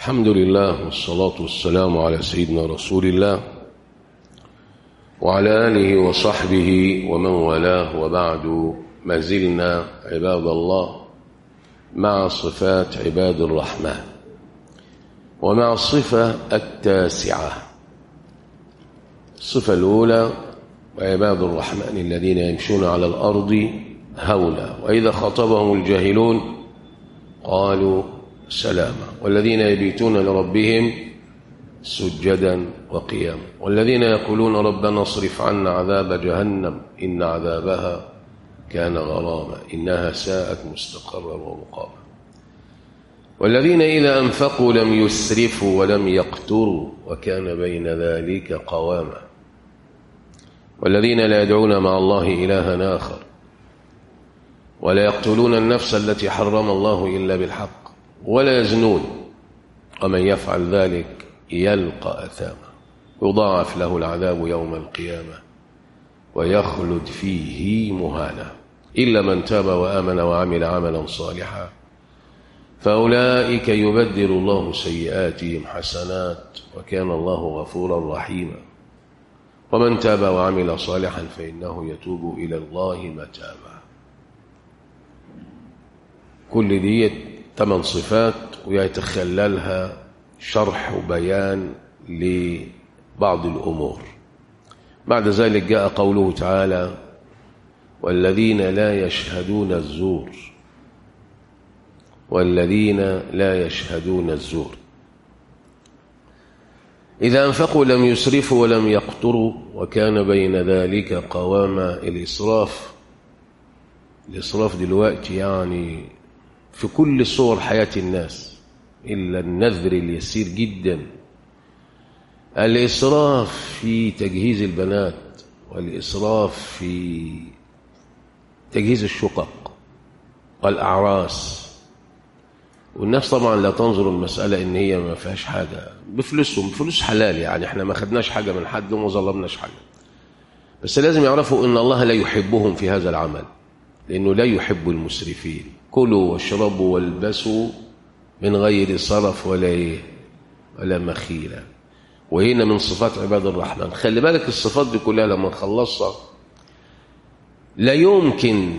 الحمد لله والصلاة والسلام على سيدنا رسول الله وعلى آله وصحبه ومن والاه وبعد ما زلنا عباد الله مع صفات عباد الرحمن ومع الصفة التاسعة الصفة الأولى وعباد الرحمن الذين يمشون على الأرض هونا وإذا خطبهم الجاهلون قالوا سلاما والذين يبيتون لربهم سجدا وقياما والذين يقولون ربنا اصرف عنا عذاب جهنم إن عذابها كان غراما إنها ساءت مستقرا ومقاما والذين إذا أنفقوا لم يسرفوا ولم يقتروا وكان بين ذلك قواما والذين لا يدعون مع الله إلها آخر ولا يقتلون النفس التي حرم الله إلا بالحق ولا يزنون ومن يفعل ذلك يلقى أثاما يضاعف له العذاب يوم القيامة ويخلد فيه مهانا إلا من تاب وآمن وعمل عملا صالحا فأولئك يبدل الله سيئاتهم حسنات وكان الله غفورا رحيما ومن تاب وعمل صالحا فإنه يتوب إلى الله متابا كل دي ثمان صفات ويتخللها شرح وبيان لبعض الأمور بعد ذلك جاء قوله تعالى والذين لا يشهدون الزور والذين لا يشهدون الزور إذا أنفقوا لم يسرفوا ولم يقتروا وكان بين ذلك قواما الإسراف الإسراف دلوقتي يعني في كل صور حياة الناس إلا النذر اليسير جدا الإسراف في تجهيز البنات والإسراف في تجهيز الشقق والأعراس والناس طبعا لا تنظر المسألة إن هي ما فيهاش حاجة بفلوسهم فلوس حلال يعني احنا ما خدناش حاجة من حد وما ظلمناش حاجة بس لازم يعرفوا إن الله لا يحبهم في هذا العمل لأنه لا يحب المسرفين كلوا واشربوا والبسوا من غير صرف ولا إيه ولا مخيلة وهنا من صفات عباد الرحمن خلي بالك الصفات دي كلها لما نخلصها لا يمكن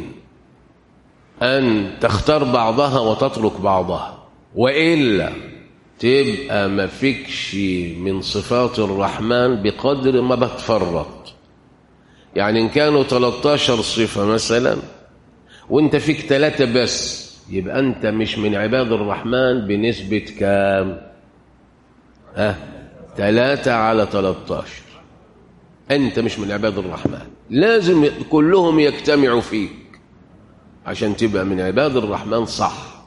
أن تختار بعضها وتترك بعضها وإلا تبقى ما فيكش من صفات الرحمن بقدر ما بتفرط يعني إن كانوا 13 صفة مثلا وانت فيك ثلاثة بس يبقى أنت مش من عباد الرحمن بنسبة كام ها ثلاثة على 13 أنت مش من عباد الرحمن لازم كلهم يجتمعوا فيك عشان تبقى من عباد الرحمن صح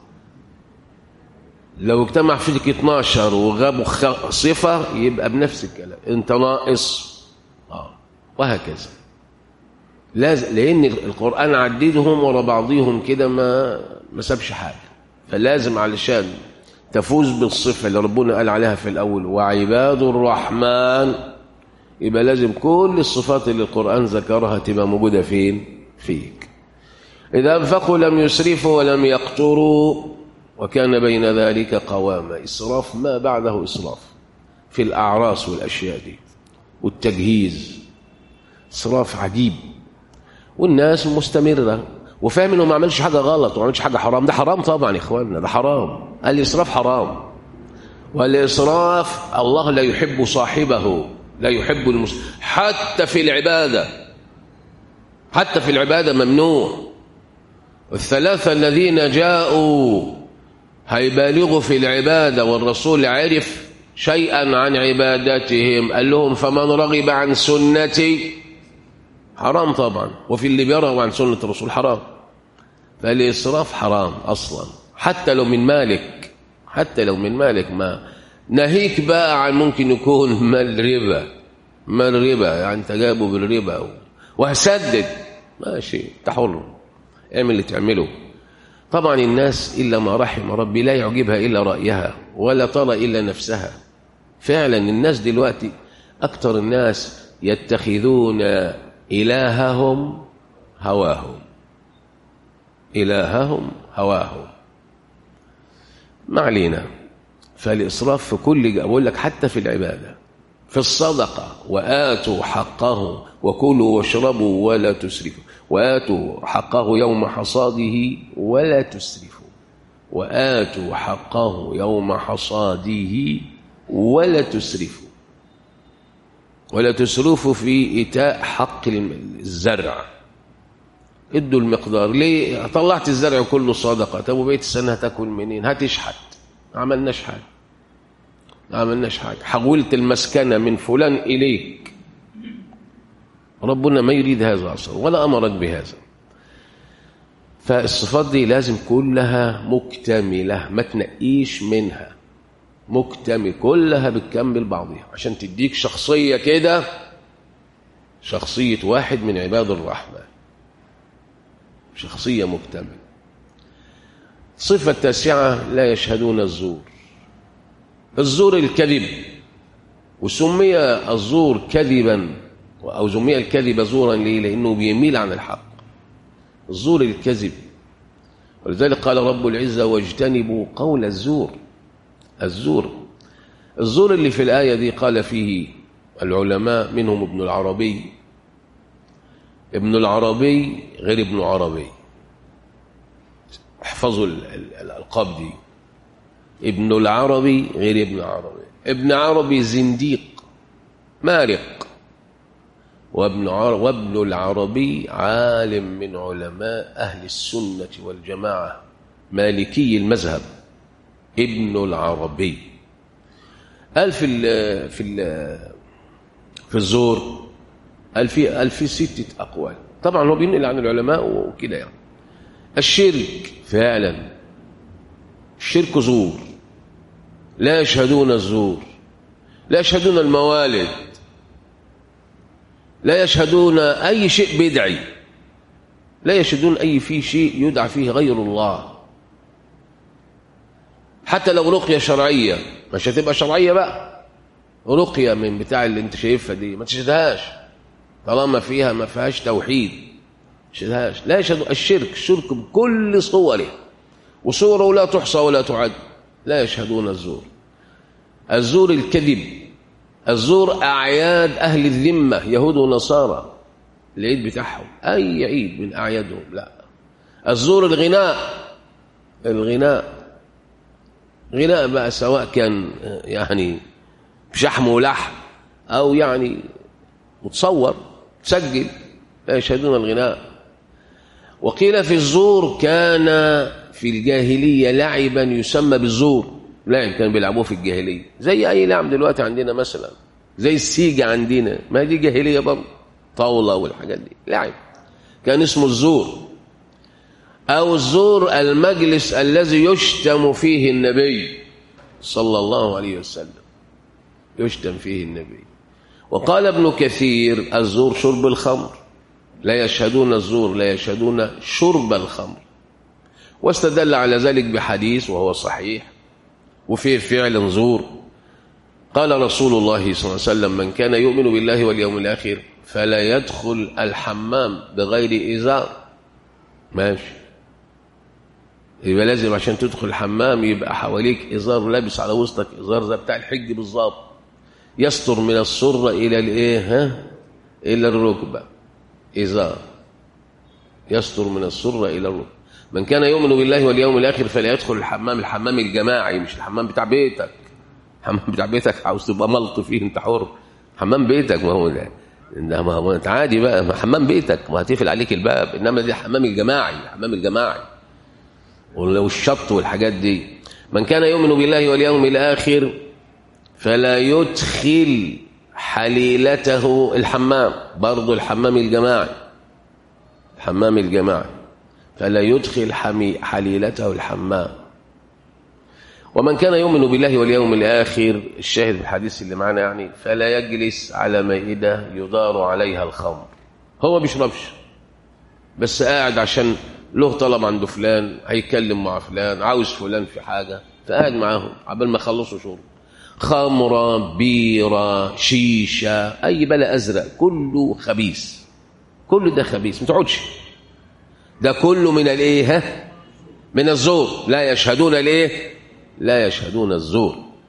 لو اجتمع فيك 12 وغابوا صفة يبقى بنفس الكلام انت ناقص اه وهكذا لازم لان القرآن عددهم ورا بعضهم كده ما ما سابش حاجة فلازم علشان تفوز بالصفة اللي ربنا قال عليها في الأول وعباد الرحمن يبقى لازم كل الصفات اللي القرآن ذكرها تبقى موجودة فين فيك إذا أنفقوا لم يسرفوا ولم يقتروا وكان بين ذلك قواما إسراف ما بعده إسراف في الأعراس والأشياء دي والتجهيز إسراف عجيب والناس مستمرة وفاهم انه ما عملش حاجة غلط وما عملش حاجة حرام ده حرام طبعا يا إخواننا ده حرام الإسراف حرام والإسراف الله لا يحب صاحبه لا يحب المس... حتى في العبادة حتى في العبادة ممنوع الثلاثة الذين جاءوا هيبالغوا في العبادة والرسول عرف شيئا عن عبادتهم قال لهم فمن رغب عن سنتي حرام طبعا وفي اللي بيرغب عن سنة الرسول حرام فالإسراف حرام أصلا حتى لو من مالك حتى لو من مالك ما ناهيك بقى عن ممكن يكون مال ربا مال ربا يعني انت جايبه بالربا وهسدد ماشي انت حر اعمل اللي تعمله طبعا الناس إلا ما رحم ربي لا يعجبها إلا رأيها ولا ترى إلا نفسها فعلا الناس دلوقتي أكثر الناس يتخذون إلههم هواهم إلههم هواهم ما علينا فالإسراف في كل بقول لك حتى في العبادة في الصدقة وآتوا حقه وكلوا واشربوا ولا تسرفوا وآتوا حقه يوم حصاده ولا تسرفوا وآتوا حقه يوم حصاده ولا تسرفوا ولا تسرفوا في إيتاء حق الزرع ادوا المقدار ليه طلعت الزرع كله صدقة طب وبقيت السنة هتاكل منين هتشحت ما عملناش حاجة ما عملناش حاجة حولت المسكنة من فلان إليك ربنا ما يريد هذا أصلا ولا أمرك بهذا فالصفات دي لازم كلها مكتملة ما تنقيش منها مكتمل كلها بتكمل بعضها عشان تديك شخصية كده شخصية واحد من عباد الرحمن شخصية مكتملة صفة التاسعة لا يشهدون الزور الزور الكذب وسمي الزور كذبا أو سمي الكذب زورا ليه لأنه بيميل عن الحق الزور الكذب ولذلك قال رب العزة واجتنبوا قول الزور الزور الزور اللي في الآية دي قال فيه العلماء منهم ابن العربي ابن العربي غير ابن عربي احفظوا الألقاب دي ابن العربي غير ابن عربي ابن عربي زنديق مارق وابن, عر... وابن العربي عالم من علماء أهل السنة والجماعة مالكي المذهب ابن العربي قال في ال في ال في الزور قال في قال في ستة أقوال طبعا هو بينقل عن العلماء وكده يعني الشرك فعلا الشرك زور لا يشهدون الزور لا يشهدون الموالد لا يشهدون أي شيء بدعي لا يشهدون أي في شيء يدعى فيه غير الله حتى لو رقية شرعية مش هتبقى شرعية بقى رقية من بتاع اللي انت شايفها دي ما تشهدهاش طالما فيها ما فيهاش توحيد تشهدهاش لا يشهد الشرك الشرك بكل صوره وصوره لا تحصى ولا تعد لا يشهدون الزور الزور الكذب الزور أعياد أهل الذمة يهود ونصارى العيد بتاعهم أي عيد من أعيادهم لا الزور الغناء الغناء غناء بقى سواء كان يعني بشحم ولحم أو يعني متصور تسجل لا يشهدون الغناء وقيل في الزور كان في الجاهلية لعبا يسمى بالزور لعب كانوا بيلعبوه في الجاهلية زي أي لعب دلوقتي عندنا مثلا زي السيجة عندنا ما دي جاهلية برضه طاولة والحاجات دي لعب كان اسمه الزور أو الزور المجلس الذي يشتم فيه النبي صلى الله عليه وسلم يشتم فيه النبي وقال ابن كثير الزور شرب الخمر لا يشهدون الزور لا يشهدون شرب الخمر واستدل على ذلك بحديث وهو صحيح وفيه فعل زور قال رسول الله صلى الله عليه وسلم من كان يؤمن بالله واليوم الآخر فلا يدخل الحمام بغير إزار ماشي يبقى لازم عشان تدخل الحمام يبقى حواليك إزار لابس على وسطك إزار زي بتاع الحج بالظبط يستر من السرة إلى الإيه ها إلى الركبة إزار يستر من السرة إلى الركبة من كان يؤمن بالله واليوم الآخر فلا يدخل الحمام الحمام الجماعي مش الحمام بتاع بيتك الحمام بتاع بيتك عاوز تبقى ملط فيه انت حر حمام بيتك ما هو ده ده ما هو انت عادي بقى ما حمام بيتك ما هتقفل عليك الباب انما دي حمام الجماعي الحمام الجماعي ولو الشط والحاجات دي من كان يؤمن بالله واليوم الآخر فلا يدخل حليلته الحمام برضه الحمام الجماعي الحمام الجماعي فلا يدخل حمي حليلته الحمام ومن كان يؤمن بالله واليوم الآخر الشاهد في الحديث اللي معنا يعني فلا يجلس على مائدة يدار عليها الخمر هو بيشربش بس قاعد عشان له طلب عند فلان هيتكلم مع فلان عاوز فلان في حاجة فقاعد معاهم عبال ما يخلصوا شرب خمرة بيرة شيشة أي بلا أزرق كله خبيث كل ده خبيث ما تقعدش ده كله من الايه ها من الزور لا يشهدون الايه لا يشهدون الزور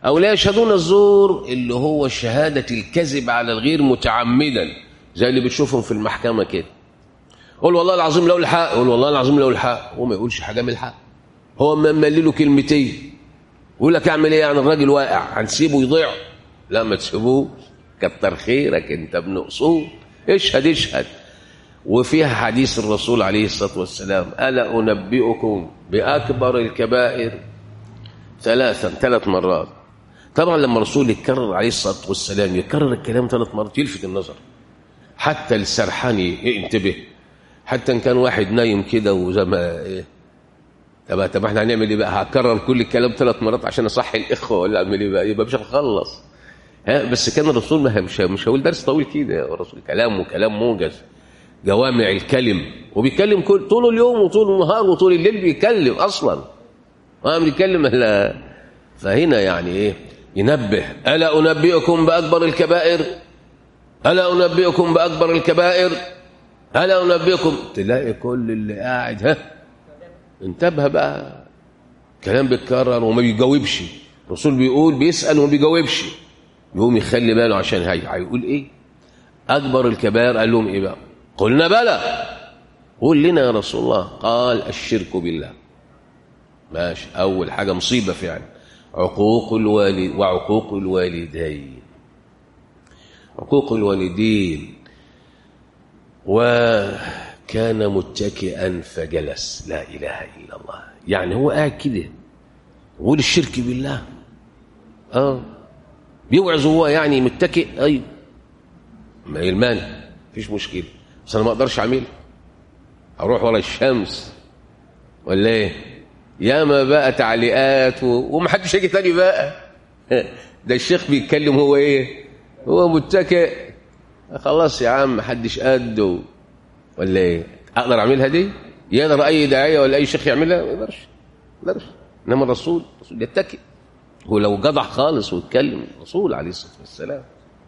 أو لا يشهدون الزور اللي هو شهادة الكذب على الغير متعمدا زي اللي بتشوفهم في المحكمة كده قول والله العظيم لو الحق قول والله العظيم لو الحق هو ما يقولش حاجة من الحق هو مملي له كلمتين يقول لك اعمل ايه يعني الراجل واقع هنسيبه يضيع لا ما تسيبوش كتر خيرك انت ابن اصول اشهد اشهد وفيها حديث الرسول عليه الصلاه والسلام الا انبئكم باكبر الكبائر ثلاثا ثلاث مرات طبعا لما الرسول يتكرر عليه الصلاه والسلام يكرر الكلام ثلاث مرات يلفت النظر حتى السرحان ينتبه حتى ان كان واحد نايم كده وزي ما ايه طب طب احنا هنعمل ايه بقى هكرر كل الكلام ثلاث مرات عشان اصحي الاخوه ولا اعمل ايه بقى يبقى مش هنخلص ها بس كان الرسول ما مش مش هقول درس طويل كده الرسول كلامه كلام موجز جوامع الكلم وبيتكلم كل طول اليوم وطول النهار وطول الليل بيتكلم اصلا ما بيتكلم الا فهنا يعني ايه ينبه الا انبئكم باكبر الكبائر الا انبئكم باكبر الكبائر الا انبئكم تلاقي كل اللي قاعد ها انتبه بقى كلام بيتكرر وما بيجاوبش الرسول بيقول بيسأل وما بيجاوبش يقوم يخلي باله عشان هي هيقول ايه اكبر الكبائر قال لهم ايه بقى قلنا بلى قول لنا يا رسول الله قال الشرك بالله ماشي اول حاجه مصيبه فعلا عقوق الوالد وعقوق الوالدين عقوق الوالدين وكان متكئا فجلس لا اله الا الله يعني هو قاعد كده يقول الشرك بالله اه بيوعظ هو يعني متكئ ايوه ما يلمانع مفيش مشكله بس انا ما اقدرش اعملها اروح ورا الشمس ولا ايه ياما بقى تعليقات و... ومحدش يجي تاني بقى ده الشيخ بيتكلم هو ايه هو متكئ خلاص يا عم محدش قده ولا ايه اقدر اعملها دي يقدر اي داعيه ولا اي شيخ يعملها ما يقدرش ما يقدرش انما الرسول الرسول يتكئ هو لو جدع خالص ويتكلم الرسول عليه الصلاه والسلام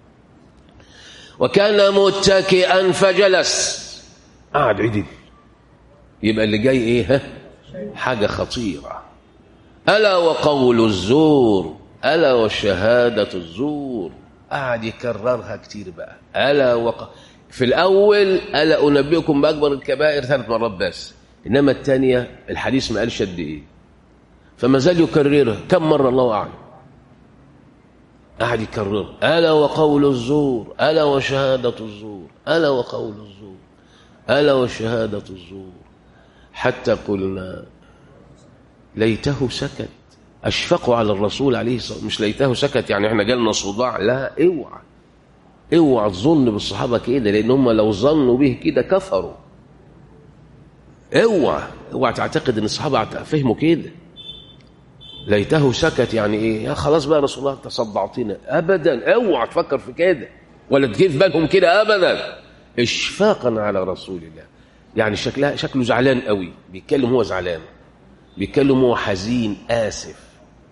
وكان متكئا فجلس قعد عدل يبقى اللي جاي ايه ها حاجه خطيره الا وقول الزور الا وشهاده الزور قعد يكررها كتير بقى الا وق... في الاول الا انبئكم باكبر الكبائر ثلاث مرات بس انما الثانيه الحديث ما قالش قد ايه فما زال يكررها كم مره الله اعلم قعد يكررها الا وقول الزور الا وشهاده الزور الا وقول الزور الا وشهاده الزور حتى قلنا ليته سكت اشفقوا على الرسول عليه الصلاه مش ليته سكت يعني احنا جالنا صداع لا اوعى اوعى تظن بالصحابه كده لان هم لو ظنوا به كده كفروا اوعى اوعى تعتقد ان الصحابه فهموا كده ليته سكت يعني ايه يا خلاص بقى يا رسول الله تصدعتنا ابدا اوعى تفكر في كده ولا تجي في بالهم كده ابدا اشفاقا على رسول الله يعني شكلها شكله زعلان قوي بيتكلم هو زعلان بيتكلم هو حزين اسف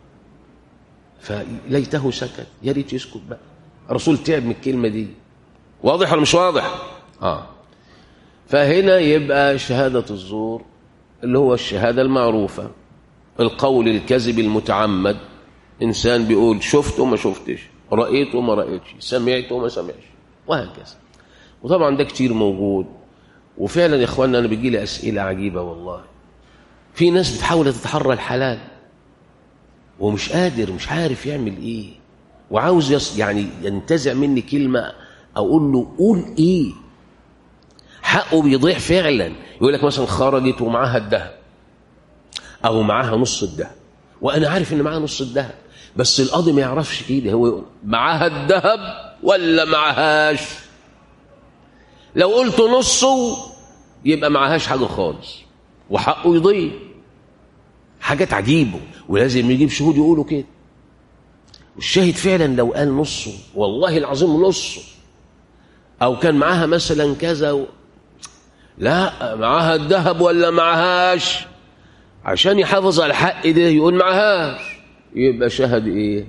فليته سكت يا ريت يسكت بقى الرسول تعب من الكلمه دي واضح ولا مش واضح اه فهنا يبقى شهاده الزور اللي هو الشهاده المعروفه القول الكذب المتعمد انسان بيقول شفت وما شفتش رايت وما رايتش سمعت وما سمعش وهكذا وطبعا ده كتير موجود وفعلا يا اخواننا انا بيجي لي اسئله عجيبه والله في ناس بتحاول تتحرى الحلال ومش قادر مش عارف يعمل ايه وعاوز يص يعني ينتزع مني كلمه اقول له قول ايه حقه بيضيع فعلا يقول لك مثلا خرجت ومعاها الذهب او معاها نص الذهب وانا عارف ان معاها نص الذهب بس القاضي ما يعرفش كده هو يقول معاها الذهب ولا معهاش لو قلت نصه يبقى معهاش حاجه خالص وحقه يضيع حاجات عجيبه ولازم يجيب شهود يقولوا كده الشاهد فعلا لو قال نصه والله العظيم نصه او كان معاها مثلا كذا و... لا معاها الذهب ولا معهاش عشان يحافظ على الحق ده يقول معهاش يبقى شهد ايه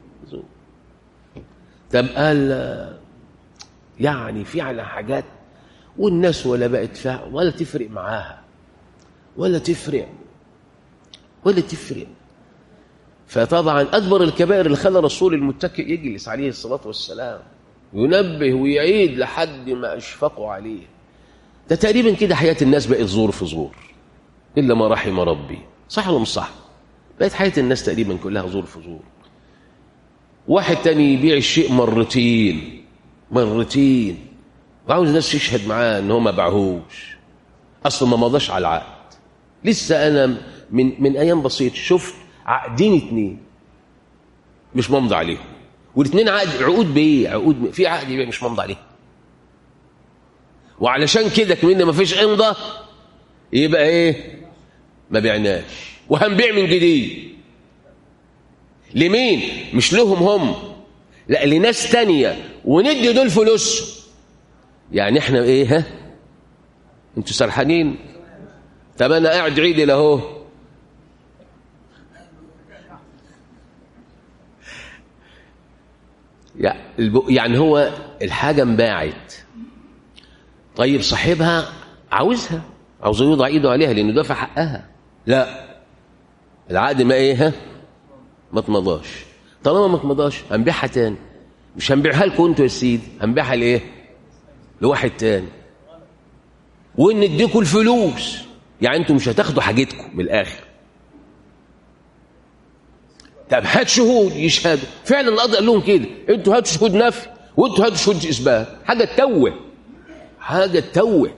طب قال يعني في على حاجات والناس ولا بقت فا ولا تفرق معاها ولا تفرق ولا تفرق فطبعا أكبر الكبائر اللي خلى الرسول المتكئ يجلس عليه الصلاة والسلام ينبه ويعيد لحد ما أشفقوا عليه ده تقريبا كده حياة الناس بقت زور في زور إلا ما رحم ربي صح ولا مش صح بقت حياة الناس تقريبا كلها زور في زور واحد تاني يبيع الشيء مرتين مرتين وعاوز الناس تشهد معاه ان هو ما باعهوش اصلا ما مضاش على العقد لسه انا من من ايام بسيط شفت عقدين اتنين مش ممضي عليهم والاثنين عقد عقود بيع عقود بي. في عقد بيع مش ممضي عليه وعلشان كده كمان ما فيش امضى يبقى ايه ما بعناش وهنبيع من جديد لمين مش لهم هم لا لناس تانية وندي دول فلوس يعني احنا ايه ها انتوا سرحانين طب انا قاعد عيدي لاهو يعني هو الحاجة انباعت طيب صاحبها عاوزها عاوز يوضع ايده عليها لانه دافع حقها لا العقد ما ايه ها ما اتمضاش طالما ما اتمضاش هنبيعها تاني مش هنبيعها لكم انتوا يا سيدي هنبيعها لايه لواحد تاني وان نديكم الفلوس يعني انتوا مش هتاخدوا حاجتكم من الاخر طب هات شهود يشهدوا فعلا القاضي قال لهم كده انتوا هاتوا شهود نفي وانتوا هاتوا شهود اثبات حاجه تتوه حاجه تتوه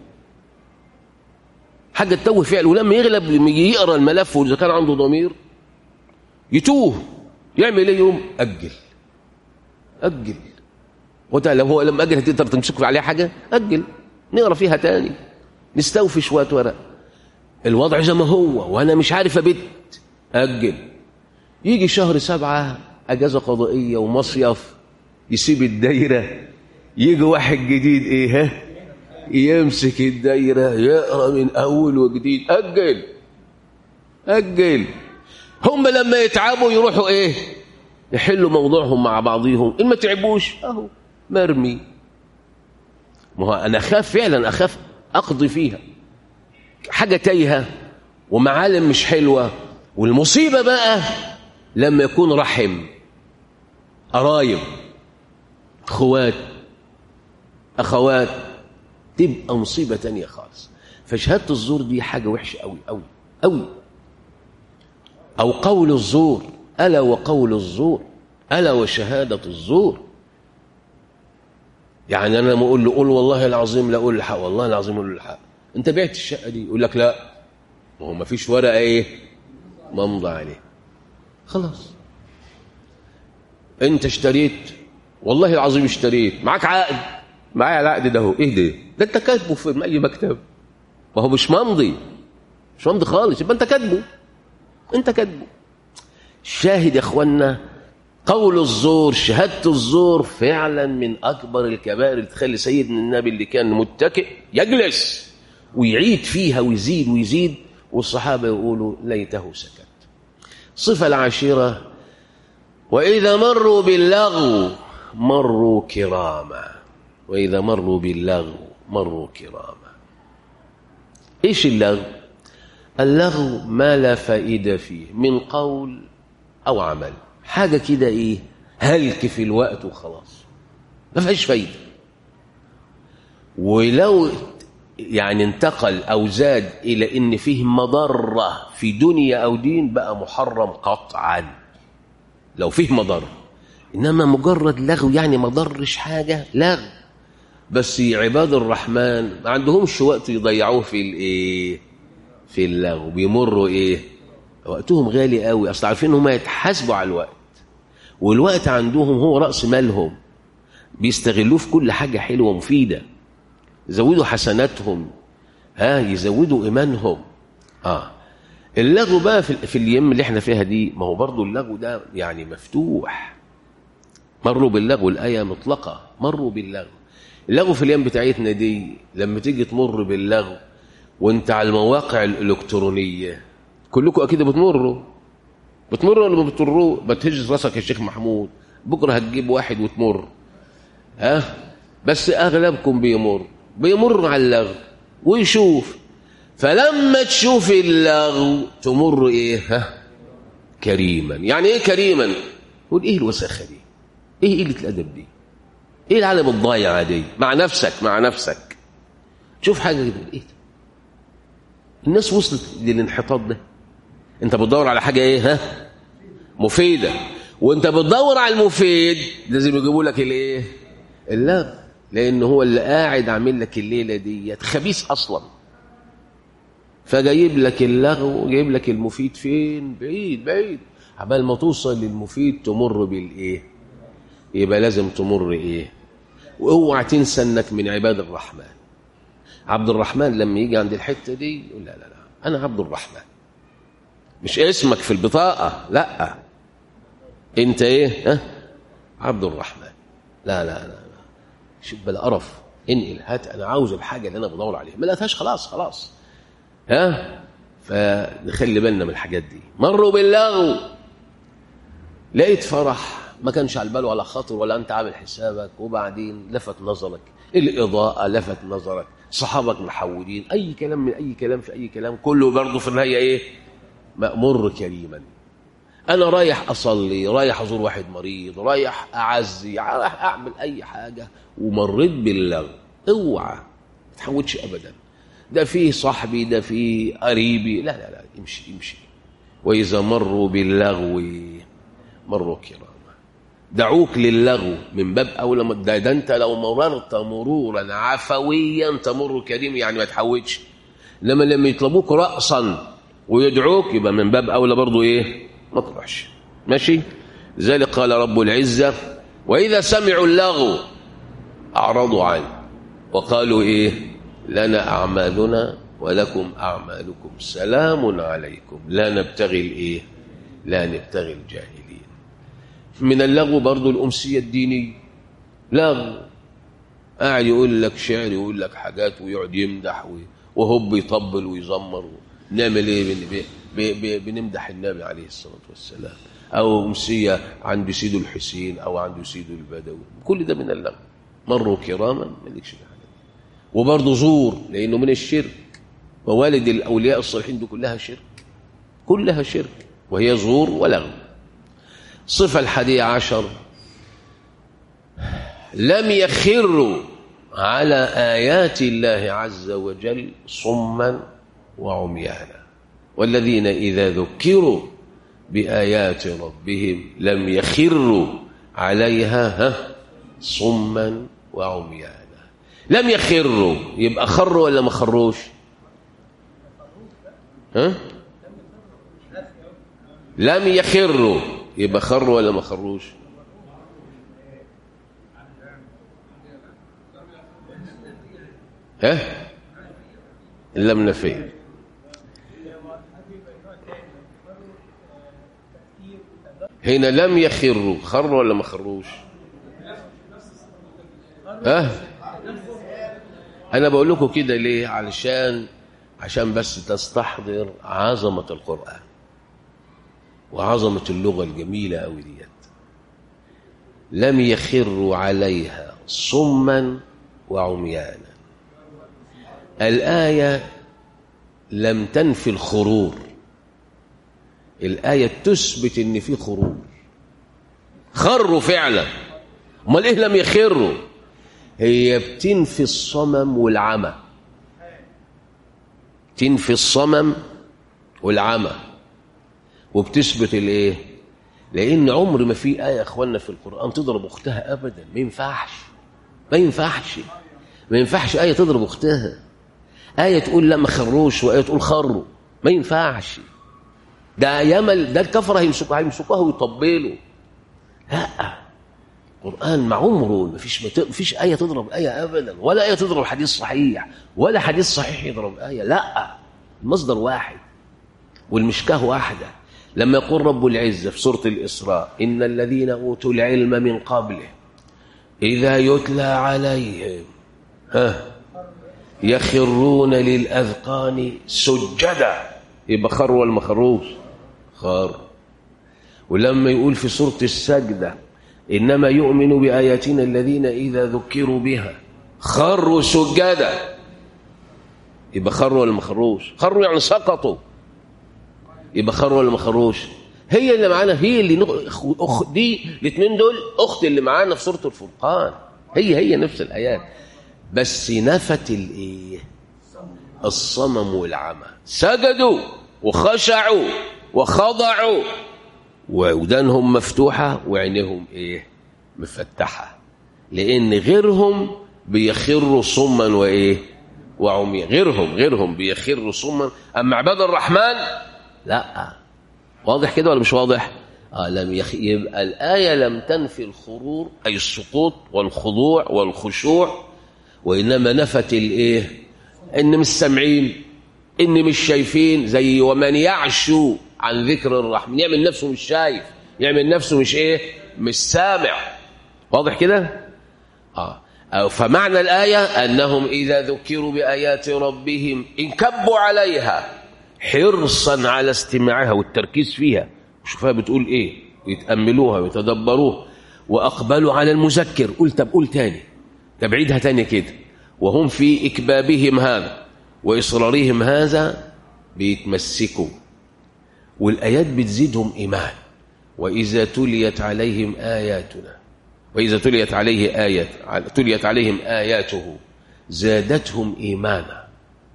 حاجه تتوه فعلا ولما يغلب لما يجي يقرا الملف واذا كان عنده ضمير يتوه يعمل ايه يوم اجل اجل وده لو هو لما اجل هتقدر تمسك عليه حاجه اجل نقرا فيها تاني نستوفي شويه ورق الوضع زي ما هو وانا مش عارف ابت اجل يجي شهر سبعة أجازة قضائية ومصيف يسيب الدايرة يجي واحد جديد إيه ها يمسك الدايرة يقرأ من أول وجديد أجل أجل هم لما يتعبوا يروحوا إيه يحلوا موضوعهم مع بعضهم إن ما تعبوش أهو مرمي ما هو أنا أخاف فعلا أخاف أقضي فيها حاجة تايهة ومعالم مش حلوة والمصيبة بقى لما يكون رحم قرايب اخوات اخوات تبقى مصيبه تانية خالص فشهاده الزور دي حاجه وحشه قوي قوي قوي او قول الزور الا وقول الزور الا وشهاده الزور يعني انا لما اقول له قول والله العظيم لا اقول الحق والله العظيم اقول الحق انت بعت الشقه دي يقول لك لا ما هو ما فيش ورقه ايه ممضى عليه خلاص انت اشتريت والله العظيم اشتريت معاك عقد معايا العقد ده هو ايه ده ده انت كاتبه في اي مكتب ما هو مش ممضي مش ممضي خالص يبقى انت كاتبه انت كاتبه شاهد يا اخوانا قول الزور شهاده الزور فعلا من اكبر الكبائر اللي تخلي سيدنا النبي اللي كان متكئ يجلس ويعيد فيها ويزيد ويزيد والصحابه يقولوا ليته سكت الصفة العاشرة وإذا مروا باللغو مروا كراما وإذا مروا باللغو مروا كراما إيش اللغو؟ اللغو ما لا فائدة فيه من قول أو عمل حاجة كده إيه هلك في الوقت وخلاص ما فيهاش فايدة ولو يعني انتقل أو زاد إلى إن فيه مضرة في دنيا أو دين بقى محرم قطعا لو فيه مضرة إنما مجرد لغو يعني ما ضرش حاجة لغو بس عباد الرحمن ما عندهمش وقت يضيعوه في الإيه في اللغو بيمروا إيه وقتهم غالي قوي أصل عارفين هم يتحاسبوا على الوقت والوقت عندهم هو رأس مالهم بيستغلوه في كل حاجة حلوة ومفيدة يزودوا حسناتهم ها يزودوا ايمانهم اه اللغو بقى في, في الايام اللي احنا فيها دي ما هو برضو اللغو ده يعني مفتوح مروا باللغو الايه مطلقه مروا باللغو اللغو في الايام بتاعتنا دي لما تيجي تمر باللغو وانت على المواقع الالكترونيه كلكم اكيد بتمروا بتمروا ولا ما بتمروا ما تهز راسك يا شيخ محمود بكره هتجيب واحد وتمر ها بس اغلبكم بيمر بيمر على اللغو ويشوف فلما تشوف اللغو تمر ايه ها كريما يعني ايه كريما قول ايه الوساخه دي ايه قله الادب دي ايه العالم الضايعه دي مع نفسك مع نفسك شوف حاجه كده ايه ده الناس وصلت للانحطاط ده انت بتدور على حاجه ايه ها مفيده وانت بتدور على المفيد لازم يجيبوا لك الايه اللغو لان هو اللي قاعد عامل لك الليله ديت خبيث اصلا فجايب لك اللغو وجايب لك المفيد فين بعيد بعيد عبال ما توصل للمفيد تمر بالايه يبقى لازم تمر ايه واوعى تنسى انك من عباد الرحمن عبد الرحمن لما يجي عند الحته دي يقول لا لا لا انا عبد الرحمن مش اسمك في البطاقه لا انت ايه ها عبد الرحمن لا لا لا, لا. شوف بلا قرف انقل هات انا عاوز الحاجه اللي انا بدور عليها ما لقيتهاش خلاص خلاص ها فنخلي بالنا من الحاجات دي مروا باللغو لقيت فرح ما كانش على البال ولا خاطر ولا انت عامل حسابك وبعدين لفت نظرك الاضاءه لفت نظرك صحابك محولين اي كلام من اي كلام في اي كلام كله برضه في النهايه ايه مامور كريما انا رايح اصلي رايح ازور واحد مريض رايح اعزي رايح اعمل اي حاجه ومريت باللغو اوعى ما تحاولش ابدا ده فيه صاحبي ده فيه قريبي لا لا لا امشي امشي واذا مروا باللغو مروا كراما دعوك للغو من باب اولى ده, ده انت لو مررت مرورا عفويا تمر كريم يعني ما تحوجش لما لما يطلبوك راسا ويدعوك يبقى من باب اولى برضه ايه ما تروحش ماشي ذلك قال رب العزه واذا سمعوا اللغو اعرضوا عنه وقالوا ايه لنا اعمالنا ولكم اعمالكم سلام عليكم لا نبتغي الايه لا نبتغي الجاهلين من اللغو برضو الأمسية الدينية لغو قاعد يقول لك شعر يقول لك حاجات ويقعد يمدح وهو يطبل ويزمر نعمل ايه بن بي بي بنمدح النبي عليه الصلاة والسلام أو أمسية عند سيد الحسين أو عند سيد البدوي كل ده من اللغو مروا كراما مالكش في حاجة وبرضه زور لأنه من الشرك موالد الأولياء الصالحين دي كلها شرك كلها شرك وهي زور ولغو صفة الحادية عشر لم يخروا على آيات الله عز وجل صما وعميانا والذين إذا ذكروا بآيات ربهم لم يخروا عليها ها صما وعميانا لم يخروا يبقى خروا ولا ما خروش ها لم يخروا يبقى خروا ولا ما خروش ها لم نفي هنا لم يخروا خروا ولا ما خروش ها انا بقول لكم كده ليه علشان عشان بس تستحضر عظمه القران وعظمة اللغة الجميلة أوي ديت لم يخروا عليها صما وعميانا الآية لم تنفي الخرور الآية تثبت إن في خرور خروا فعلا امال إيه لم يخروا هي بتنفي الصمم والعمى تنفي الصمم والعمى وبتثبت الايه لان عمر ما في ايه يا اخواننا في القران تضرب اختها ابدا ما ينفعش ما ينفعش ما ينفعش ايه تضرب اختها ايه تقول لا ما خروش وايه تقول خروا ما ينفعش ده يمل ده الكفره هيمسكوها هيمسكوها ويطبلوا لا القران مع عمره ما فيش ما فيش ايه تضرب ايه ابدا ولا ايه تضرب حديث صحيح ولا حديث صحيح يضرب ايه لا المصدر واحد والمشكاه واحده لما يقول رب العزة في سورة الإسراء إن الذين أوتوا العلم من قبله إذا يتلى عليهم ها يخرون للأذقان سجدا يبقى خر ولا ما خروش خر ولما يقول في سورة السجدة إنما يؤمن بآياتنا الذين إذا ذكروا بها خروا سجدا يبقى خروا ولا ما خروش خروا يعني سقطوا يبقى خروا ولا ما خروش هي اللي معانا هي اللي نخ... أخ... دي الاثنين دول اخت اللي معانا في سوره الفرقان هي هي نفس الايات بس نفت الايه الصمم والعمى سجدوا وخشعوا وخضعوا ودانهم مفتوحه وعينيهم ايه مفتحه لان غيرهم بيخروا صما وايه وعميا غيرهم غيرهم بيخروا صما اما عباد الرحمن لا واضح كده ولا مش واضح آه لم يخ... يبقى الآية لم تنفي الخرور أي السقوط والخضوع والخشوع وإنما نفت الإيه إن مش سامعين إن مش شايفين زي ومن يعشو عن ذكر الرحمن يعمل نفسه مش شايف يعمل نفسه مش إيه مش سامع واضح كده آه أو فمعنى الآية أنهم إذا ذكروا بآيات ربهم انكبوا عليها حرصا على استماعها والتركيز فيها شوفها بتقول ايه ويتأملوها ويتدبروها وأقبلوا على المذكر قول طب قول تاني تبعيدها تاني كده وهم في إكبابهم هذا وإصرارهم هذا بيتمسكوا والآيات بتزيدهم إيمان وإذا تليت عليهم آياتنا وإذا تليت عليه آيات تليت عليهم آياته زادتهم إيمانا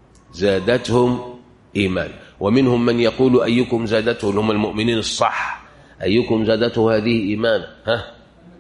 زادتهم إيمان ومنهم من يقول أيكم زادته اللي هم المؤمنين الصح أيكم زادته هذه إيمان ها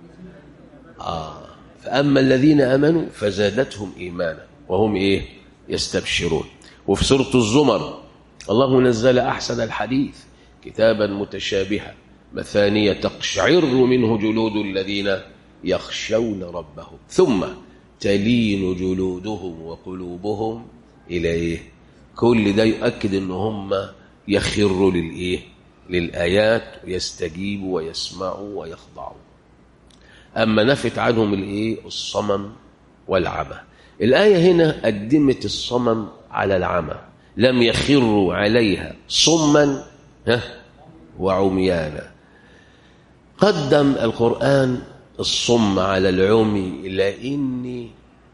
آه فأما الذين أمنوا فزادتهم إيمانا وهم إيه يستبشرون وفي سورة الزمر الله نزل أحسن الحديث كتابا متشابها مثانية تقشعر منه جلود الذين يخشون ربهم ثم تلين جلودهم وقلوبهم إلى إيه كل ده يؤكد ان هم يخروا للايه للايات ويستجيبوا ويسمعوا ويخضعوا اما نفت عنهم الايه الصمم والعمى الايه هنا قدمت الصمم على العمى لم يخروا عليها صما ها وعميانا قدم القران الصم على العمي لان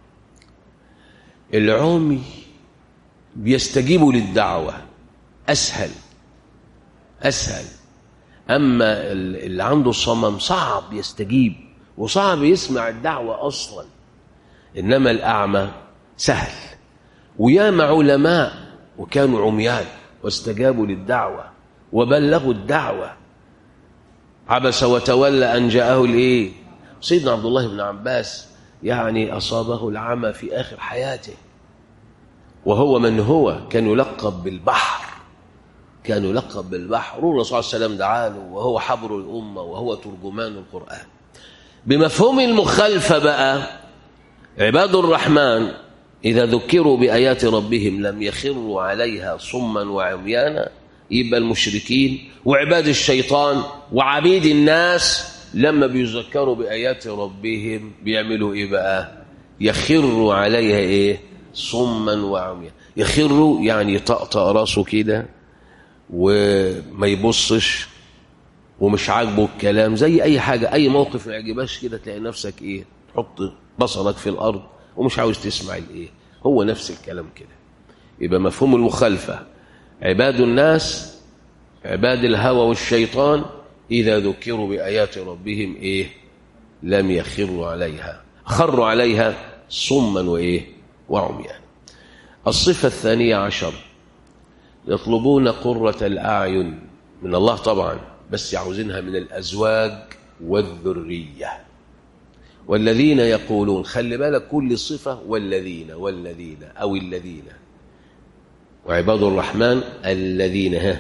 العمي بيستجيبوا للدعوة أسهل أسهل أما اللي عنده صمم صعب يستجيب وصعب يسمع الدعوة أصلا إنما الأعمى سهل وياما علماء وكانوا عميان واستجابوا للدعوة وبلغوا الدعوة عبس وتولى أن جاءه الإيه سيدنا عبد الله بن عباس يعني أصابه العمى في آخر حياته وهو من هو كان يلقب بالبحر كان يلقب بالبحر الرسول صلى الله عليه وسلم دعا له وهو حبر الأمة وهو ترجمان القرآن بمفهوم المخالفة بقى عباد الرحمن إذا ذكروا بآيات ربهم لم يخروا عليها صما وعميانا يبقى المشركين وعباد الشيطان وعبيد الناس لما بيذكروا بآيات ربهم بيعملوا إيه بقى يخروا عليها إيه صما وعميا يخروا يعني يطقطق راسه كده وما يبصش ومش عاجبه الكلام زي اي حاجه اي موقف ما يعجبكش كده تلاقي نفسك ايه تحط بصرك في الارض ومش عاوز تسمع الايه هو نفس الكلام كده يبقى مفهوم المخالفه عباد الناس عباد الهوى والشيطان اذا ذكروا بايات ربهم ايه لم يخروا عليها خروا عليها صما وايه وعميان الصفة الثانية عشر يطلبون قرة الأعين من الله طبعا بس يعوزينها من الأزواج والذرية والذين يقولون خلي بالك كل صفة والذين والذين أو الذين وعباد الرحمن الذين ها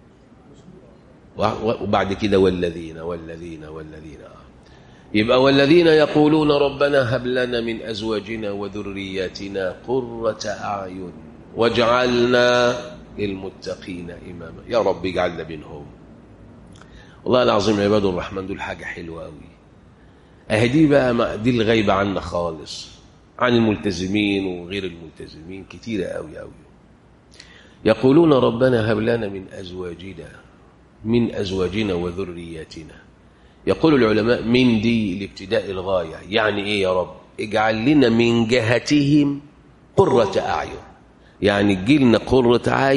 وبعد كده والذين والذين والذين يبقى والذين يقولون ربنا هب لنا من أزواجنا وذرياتنا قرة أعين واجعلنا للمتقين إماما يا رب اجعلنا منهم والله العظيم عباد الرحمن دول حاجة حلوة أوي أهدي بقى دي الغيبة عنا خالص عن الملتزمين وغير الملتزمين كتيرة أوي أوي يقولون ربنا هب لنا من أزواجنا من أزواجنا وذرياتنا يقول العلماء من دي لابتداء الغاية يعني إيه يا رب اجعل لنا من جهتهم قرة أعين يعني تجيلنا قرة عين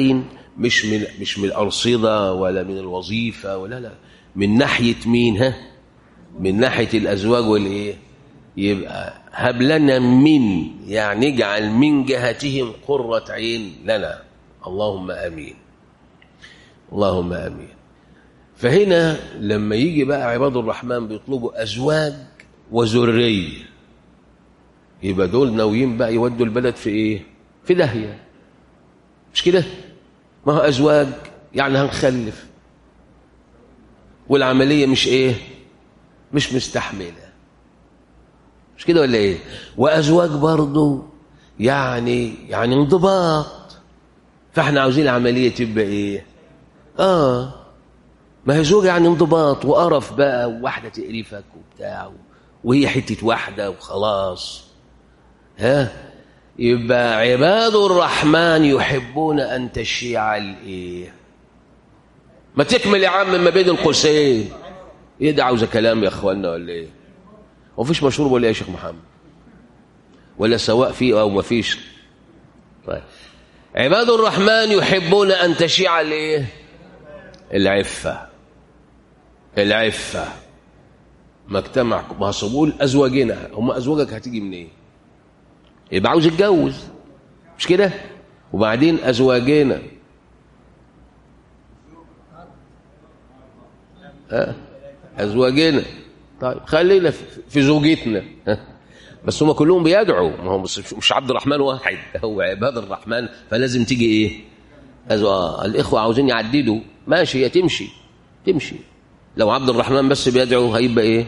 مش من مش من الأرصدة ولا من الوظيفة ولا لا من ناحية مين ها من ناحية الأزواج والإيه يبقى هب لنا من يعني اجعل من جهتهم قرة عين لنا اللهم امين اللهم امين فهنا لما يجي بقى عباد الرحمن بيطلبوا ازواج وذريه يبقى دول ناويين بقى يودوا البلد في ايه في داهيه مش كده ما هو ازواج يعني هنخلف والعمليه مش ايه مش مستحمله مش كده ولا ايه وازواج برضه يعني يعني انضباط فاحنا عاوزين العمليه تبقى ايه اه ما هي زوجة يعني انضباط وقرف بقى وواحدة تقرفك وبتاع وهي حتة واحدة وخلاص ها يبقى عباد الرحمن يحبون أن تشيع الإيه ما تكمل يا عم ما بين القوسين ايه ده عاوزة كلام يا اخوانا ولا ايه ومفيش مشروب ولا ايه يا شيخ محمد ولا سواء فيه او ما فيش طيب عباد الرحمن يحبون ان تشيع الايه العفه العفه ما اجتمع ما صبول ازواجنا هم ازواجك هتيجي منين إيه؟ يبقى عاوز يتجوز مش كده وبعدين ازواجنا أه؟ ازواجنا طيب خلينا في زوجتنا بس هم كلهم بيدعوا ما هو مش عبد الرحمن واحد هو عباد الرحمن فلازم تيجي ايه أزوا... الاخوه عاوزين يعددوا ماشي هي تمشي تمشي لو عبد الرحمن بس بيدعو هيبقى ايه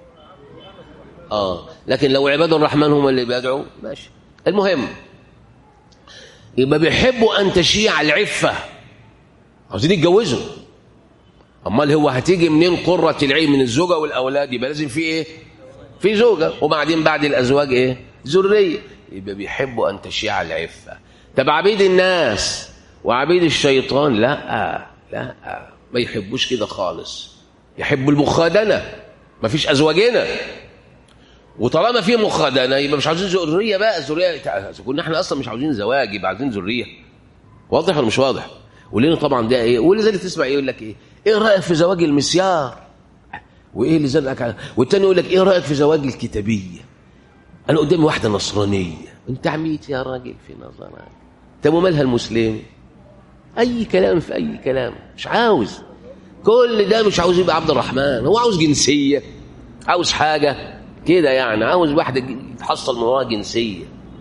اه لكن لو عباد الرحمن هم اللي بيدعوا ماشي المهم يبقى بيحبوا ان تشيع العفه عاوزين يتجوزوا امال هو هتيجي منين قرة العين من الزوجة والأولاد يبقى لازم في إيه في زوجة وبعدين بعد الأزواج إيه ذرية يبقى بيحبوا أن تشيع العفة طب عبيد الناس وعبيد الشيطان لا لا ما يحبوش كده خالص يحبوا المخادنة ما فيش أزواجنا وطالما في مخادنة يبقى مش عاوزين ذرية بقى ذرية كنا احنا أصلا مش عاوزين زواج يبقى عاوزين ذرية واضح ولا مش واضح ولنا طبعا ده ايه ولذلك تسمع ايه يقول لك ايه ايه رايك في زواج المسيار وايه اللي زنقك على والتاني يقول لك ايه رايك في زواج الكتابيه انا قدامي واحده نصرانيه انت عميت يا راجل في نظرك طب ومالها المسلم اي كلام في اي كلام مش عاوز كل ده مش عاوز يبقى عبد الرحمن هو عاوز جنسيه عاوز حاجه كده يعني عاوز واحده تحصل من وراها جنسيه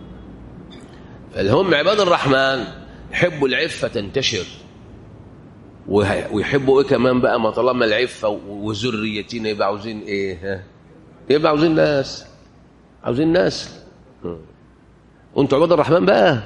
فالهم عباد الرحمن يحبوا العفه تنتشر ويحبوا ايه كمان بقى ما طالما العفه وذريتنا يبقى عاوزين ايه ها يبقى عاوزين ناس عاوزين ناس وانتوا عباد الرحمن بقى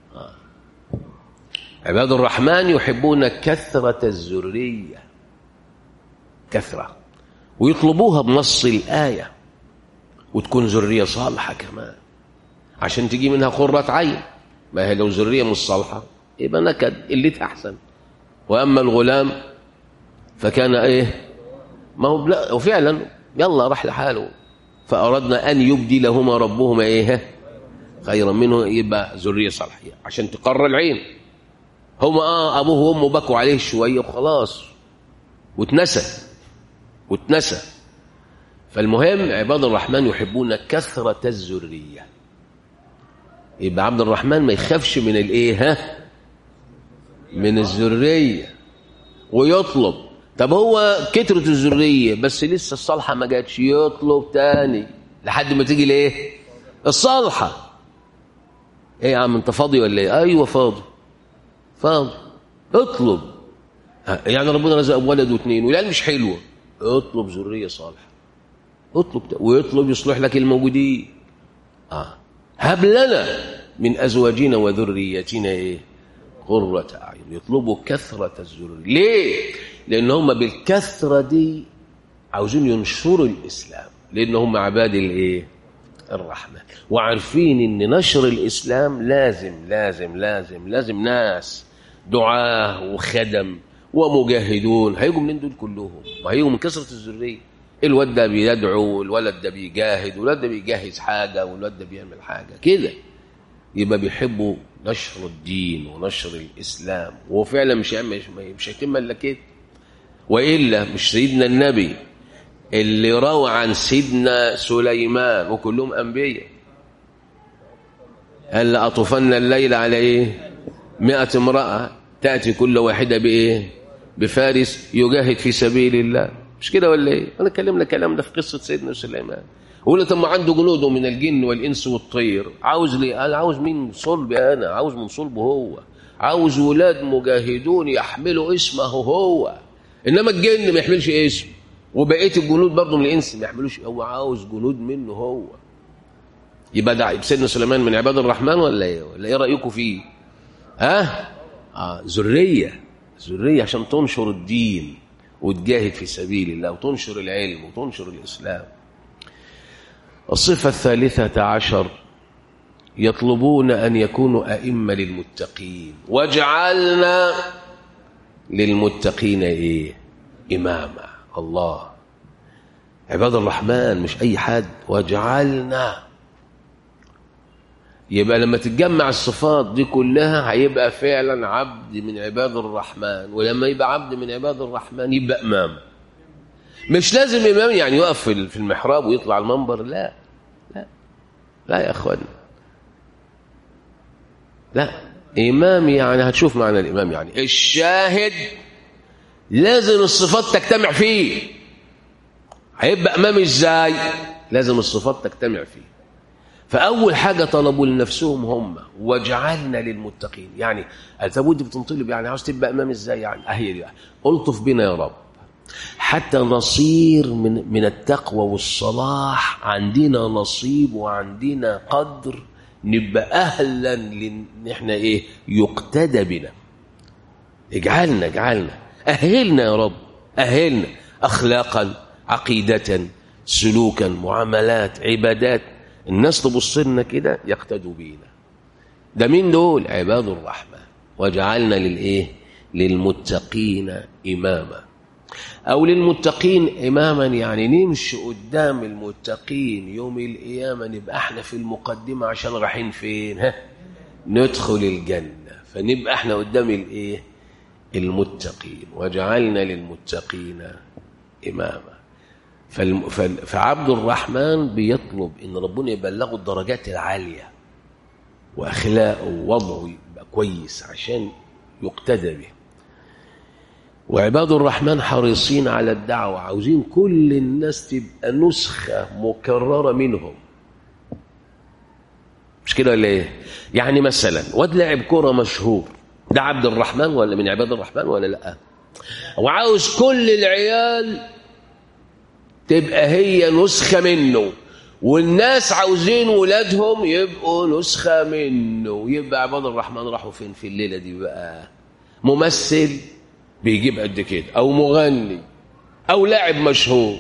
عباد الرحمن يحبون كثرة الذرية كثرة ويطلبوها بنص الآية وتكون ذرية صالحة كمان عشان تجي منها قرة عين ما هي لو ذرية مش صالحة يبقى نكد اللي أحسن واما الغلام فكان ايه ما هو بلا وفعلا يلا راح لحاله فاردنا ان يبدي لهما ربهما ايه خيرا منه يبقى ذريه صالحه عشان تقر العين هما اه ابوه وامه بكوا عليه شويه وخلاص واتنسى واتنسى فالمهم عباد الرحمن يحبون كثرة الذرية يبقى عبد الرحمن ما يخافش من الايه ها من الذرية ويطلب طب هو كترة الذرية بس لسه الصالحة ما جاتش يطلب تاني لحد ما تيجي ليه الصالحة ايه يا عم انت فاضي ولا ايه ايوه فاضي فاضي اطلب يعني ربنا رزق ولد واثنين والعيال مش حلوه اطلب ذريه صالحه اطلب ويطلب يصلح لك الموجودين اه هب لنا من ازواجنا وذريتنا ايه قرة أعين يطلبوا كثرة الذرية ليه؟ لأن هم بالكثرة دي عاوزين ينشروا الإسلام لأن هم عباد الإيه؟ الرحمن وعارفين إن نشر الإسلام لازم لازم لازم لازم ناس دعاة وخدم ومجاهدون هيجوا منين دول كلهم؟ ما هيجوا من كثرة الذرية الواد ده بيدعو والولد ده بيجاهد والولد ده بيجهز حاجة والولد ده بيعمل حاجة كده يبقى بيحبوا نشر الدين ونشر الإسلام وهو فعلا مش مش مش هيتم إلا كده وإلا مش سيدنا النبي اللي روى عن سيدنا سليمان وكلهم أنبياء قال لأطوفن الليل على إيه مئة امرأة تأتي كل واحدة بإيه بفارس يجاهد في سبيل الله مش كده ولا إيه أنا اتكلمنا الكلام ده في قصة سيدنا سليمان يقول طب ما عنده جنوده من الجن والإنس والطير عاوز لي قال عاوز مين صلبي أنا عاوز من صلبه هو عاوز ولاد مجاهدون يحملوا اسمه هو إنما الجن ما يحملش اسم وبقية الجنود برضه من الإنس ما يحملوش هو عاوز جنود منه هو يبقى ده سيدنا سليمان من عباد الرحمن ولا ايه ولا ايه رايكم فيه ها اه ذريه ذريه عشان تنشر الدين وتجاهد في سبيل الله وتنشر العلم وتنشر الاسلام الصفه الثالثه عشر يطلبون ان يكونوا ائمه للمتقين واجعلنا للمتقين ايه اماما الله عباد الرحمن مش اي حد واجعلنا يبقى لما تتجمع الصفات دي كلها هيبقى فعلا عبد من عباد الرحمن ولما يبقى عبد من عباد الرحمن يبقى امام مش لازم امام يعني يقف في المحراب ويطلع المنبر لا لا لا يا اخوان لا امام يعني هتشوف معنى الامام يعني الشاهد لازم الصفات تجتمع فيه هيبقى امام ازاي لازم الصفات تجتمع فيه فأول حاجة طلبوا لنفسهم هم وجعلنا للمتقين يعني لابد بتنطلب يعني عاوز تبقى إمام إزاي يعني أهي دي ألطف بنا يا رب حتى نصير من من التقوى والصلاح عندنا نصيب وعندنا قدر نبقى أهلا لأن احنا إيه يقتدى بنا اجعلنا اجعلنا أهلنا يا رب أهلنا أخلاقا عقيدة سلوكا معاملات عبادات الناس تبص لنا كده يقتدوا بينا ده مين دول عباد الرحمن وجعلنا للايه للمتقين اماما او للمتقين اماما يعني نمشي قدام المتقين يوم القيامه نبقى احنا في المقدمه عشان رايحين فين ها ندخل الجنه فنبقى احنا قدام الايه المتقين وجعلنا للمتقين اماما فعبد الرحمن بيطلب ان ربنا يبلغه الدرجات العاليه واخلاقه ووضعه يبقى كويس عشان يقتدى به وعباد الرحمن حريصين على الدعوه عاوزين كل الناس تبقى نسخه مكرره منهم مش كده ولا ايه يعني مثلا واد لاعب كره مشهور ده عبد الرحمن ولا من عباد الرحمن ولا لا وعاوز كل العيال تبقى هي نسخة منه والناس عاوزين ولادهم يبقوا نسخة منه يبقى عباد الرحمن راحوا فين في الليلة دي بقى ممثل بيجيب قد كده أو مغني أو لاعب مشهور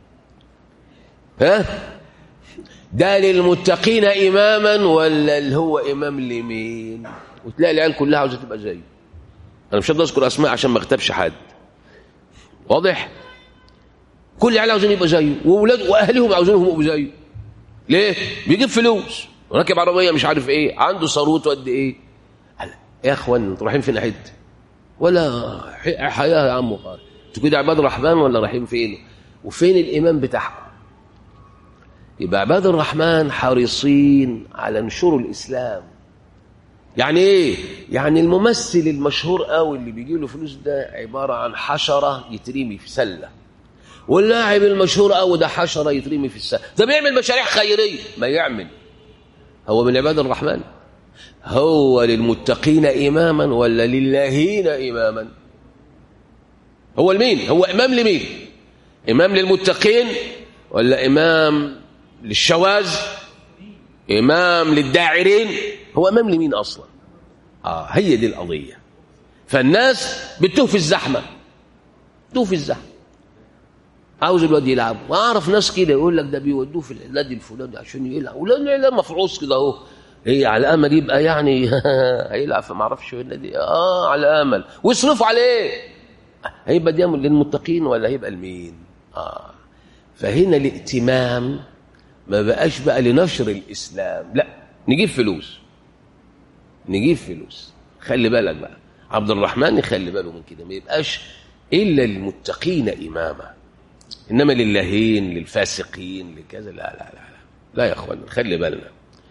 ها ده للمتقين إماما ولا اللي هو إمام لمين وتلاقي العيال كلها عاوزة تبقى زيه أنا مش هقدر أذكر أسماء عشان ما اغتابش حد واضح؟ كل العيال عاوزين يبقى زيه واولاد واهلهم عاوزينهم يبقوا زيه ليه بيجيب فلوس راكب عربيه مش عارف ايه عنده ثروت قد ايه يا اخوان انتوا رايحين فين حد ولا حياه يا عم قال انتوا كده عباد الرحمن ولا رايحين فين وفين الامام بتاعكم يبقى عباد الرحمن حريصين على نشور الاسلام يعني ايه يعني الممثل المشهور قوي اللي بيجي له فلوس ده عباره عن حشره يترمي في سله واللاعب المشهور قوي ده حشره يترمي في السماء ده بيعمل مشاريع خيريه ما يعمل هو من عباد الرحمن هو للمتقين اماما ولا للاهين اماما هو لمين هو امام لمين امام للمتقين ولا امام للشواذ امام للداعرين هو امام لمين اصلا اه هي دي القضيه فالناس بتوه في الزحمه توه في الزحمه عاوز الواد يلعب واعرف ناس كده يقول لك ده بيودوه في النادي الفلاني عشان يلعب ولا لا مفعوص كده اهو هي على امل يبقى يعني هيلعب فما اعرفش النادي اه على امل ويصرفوا عليه هيبقى ده للمتقين ولا هيبقى لمين اه فهنا الائتمام ما بقاش بقى لنشر الاسلام لا نجيب فلوس نجيب فلوس خلي بالك بقى عبد الرحمن يخلي باله من كده ما يبقاش الا للمتقين اماما انما للهين للفاسقين لكذا لا لا لا لا, لا يا اخوانا خلي بالنا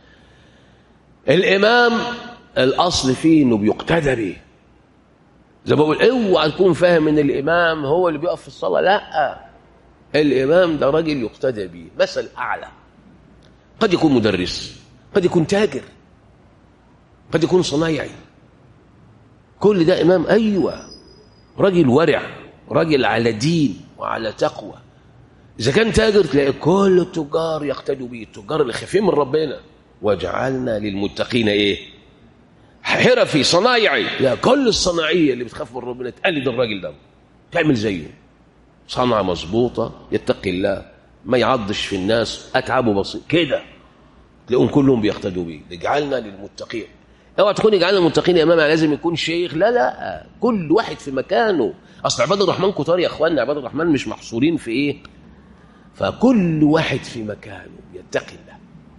الامام الاصل فيه انه بيقتدى به زي ما بقول اوعى تكون فاهم ان الامام هو اللي بيقف في الصلاه لا الامام ده راجل يقتدى به مثل اعلى قد يكون مدرس قد يكون تاجر قد يكون صنايعي كل ده امام ايوه راجل ورع راجل على دين وعلى تقوى اذا كان تاجر تلاقي كل التجار يقتدوا به التجار اللي خايفين من ربنا وجعلنا للمتقين ايه حرفي صنايعي لا كل الصناعيه اللي بتخاف من ربنا تقلد الراجل ده تعمل زيه صنعه مظبوطه يتقي الله ما يعضش في الناس اتعبه بسيط كده تلاقيهم كلهم بيقتدوا بيه اجعلنا للمتقين اوعى تكون اجعلنا للمتقين يا امام لازم يكون شيخ لا لا كل واحد في مكانه اصل عباد الرحمن كتار يا اخوانا عباد الرحمن مش محصورين في ايه فكل واحد في مكانه يتقي الله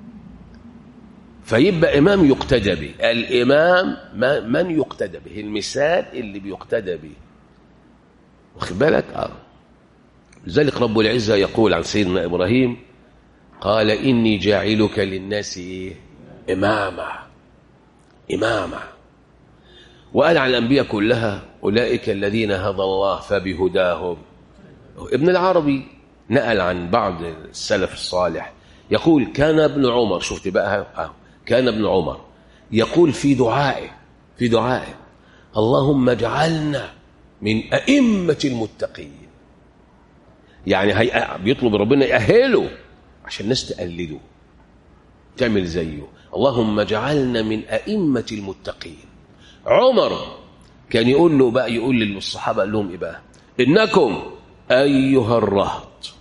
فيبقى امام يقتدى به الامام من يقتدى به المثال اللي بيقتدى به واخد بالك اه لذلك رب العزه يقول عن سيدنا ابراهيم قال اني جاعلك للناس ايه اماما اماما وقال عن الانبياء كلها اولئك الذين هدى الله فبهداهم ابن العربي نقل عن بعض السلف الصالح يقول كان ابن عمر شفت بقى آه. كان ابن عمر يقول في دعائه في دعائه اللهم اجعلنا من أئمة المتقين يعني هي بيطلب ربنا يأهله عشان الناس تقلده تعمل زيه اللهم اجعلنا من أئمة المتقين عمر كان يقول له بقى يقول للصحابة قال لهم إيه بقى إنكم أيها الرهط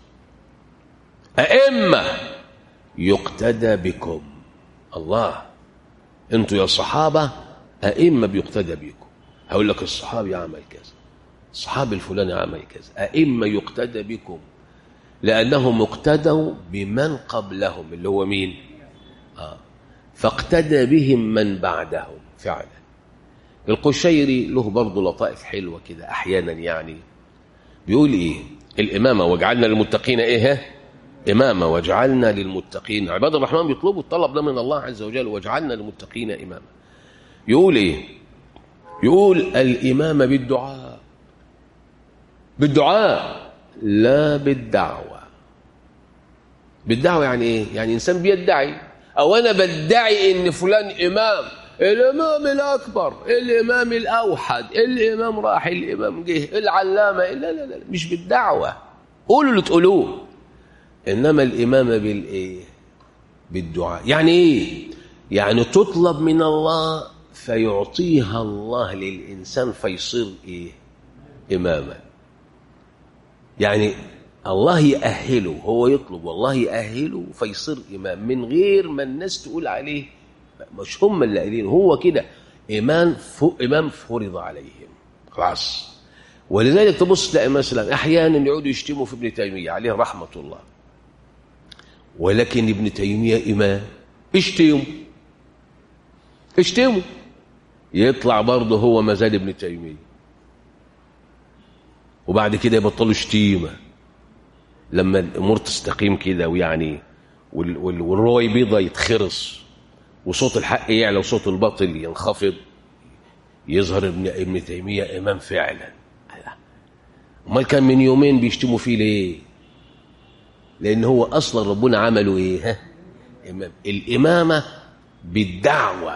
أئمة يقتدى بكم الله انتوا يا صحابة أئمة بيقتدى بكم هقول لك الصحابي عمل كذا الصحابي الفلاني عمل كذا أئمة يقتدى بكم لأنهم اقتدوا بمن قبلهم اللي هو مين آه. فاقتدى بهم من بعدهم فعلا القشيري له برضه لطائف حلوة كده أحيانا يعني بيقول إيه الإمامة واجعلنا للمتقين إيه إمامة واجعلنا للمتقين عباد الرحمن بيطلبوا الطلب ده من الله عز وجل واجعلنا للمتقين إماما يقول إيه يقول الإمامة بالدعاء بالدعاء لا بالدعوة بالدعوة يعني إيه يعني إنسان بيدعي أو أنا بدعي إن فلان إمام الإمام الأكبر الإمام الأوحد الإمام راح الإمام جه العلامة لا لا لا مش بالدعوة قولوا اللي تقولوه إنما الإمامة بالإيه بالدعاء يعني إيه يعني تطلب من الله فيعطيها الله للإنسان فيصير إيه إماما يعني الله يأهله هو يطلب والله يأهله فيصير إمام من غير ما الناس تقول عليه مش هم اللي قايلين هو كده إمام إمام فرض عليهم خلاص ولذلك تبص تلاقي مثلا أحيانا يقعدوا يشتموا في ابن تيمية عليه رحمة الله ولكن ابن تيمية إمام اشتموا اشتموا يطلع برضه هو مازال ابن تيمية وبعد كده يبطلوا شتيمة لما الأمور تستقيم كده ويعني والروي بيضة يتخرص وصوت الحق يعلى وصوت الباطل ينخفض يظهر ابن ابن تيمية إمام فعلا امال كان من يومين بيشتموا فيه ليه لأن هو أصلا ربنا عمله إيه ها؟ إمام الإمامة بالدعوة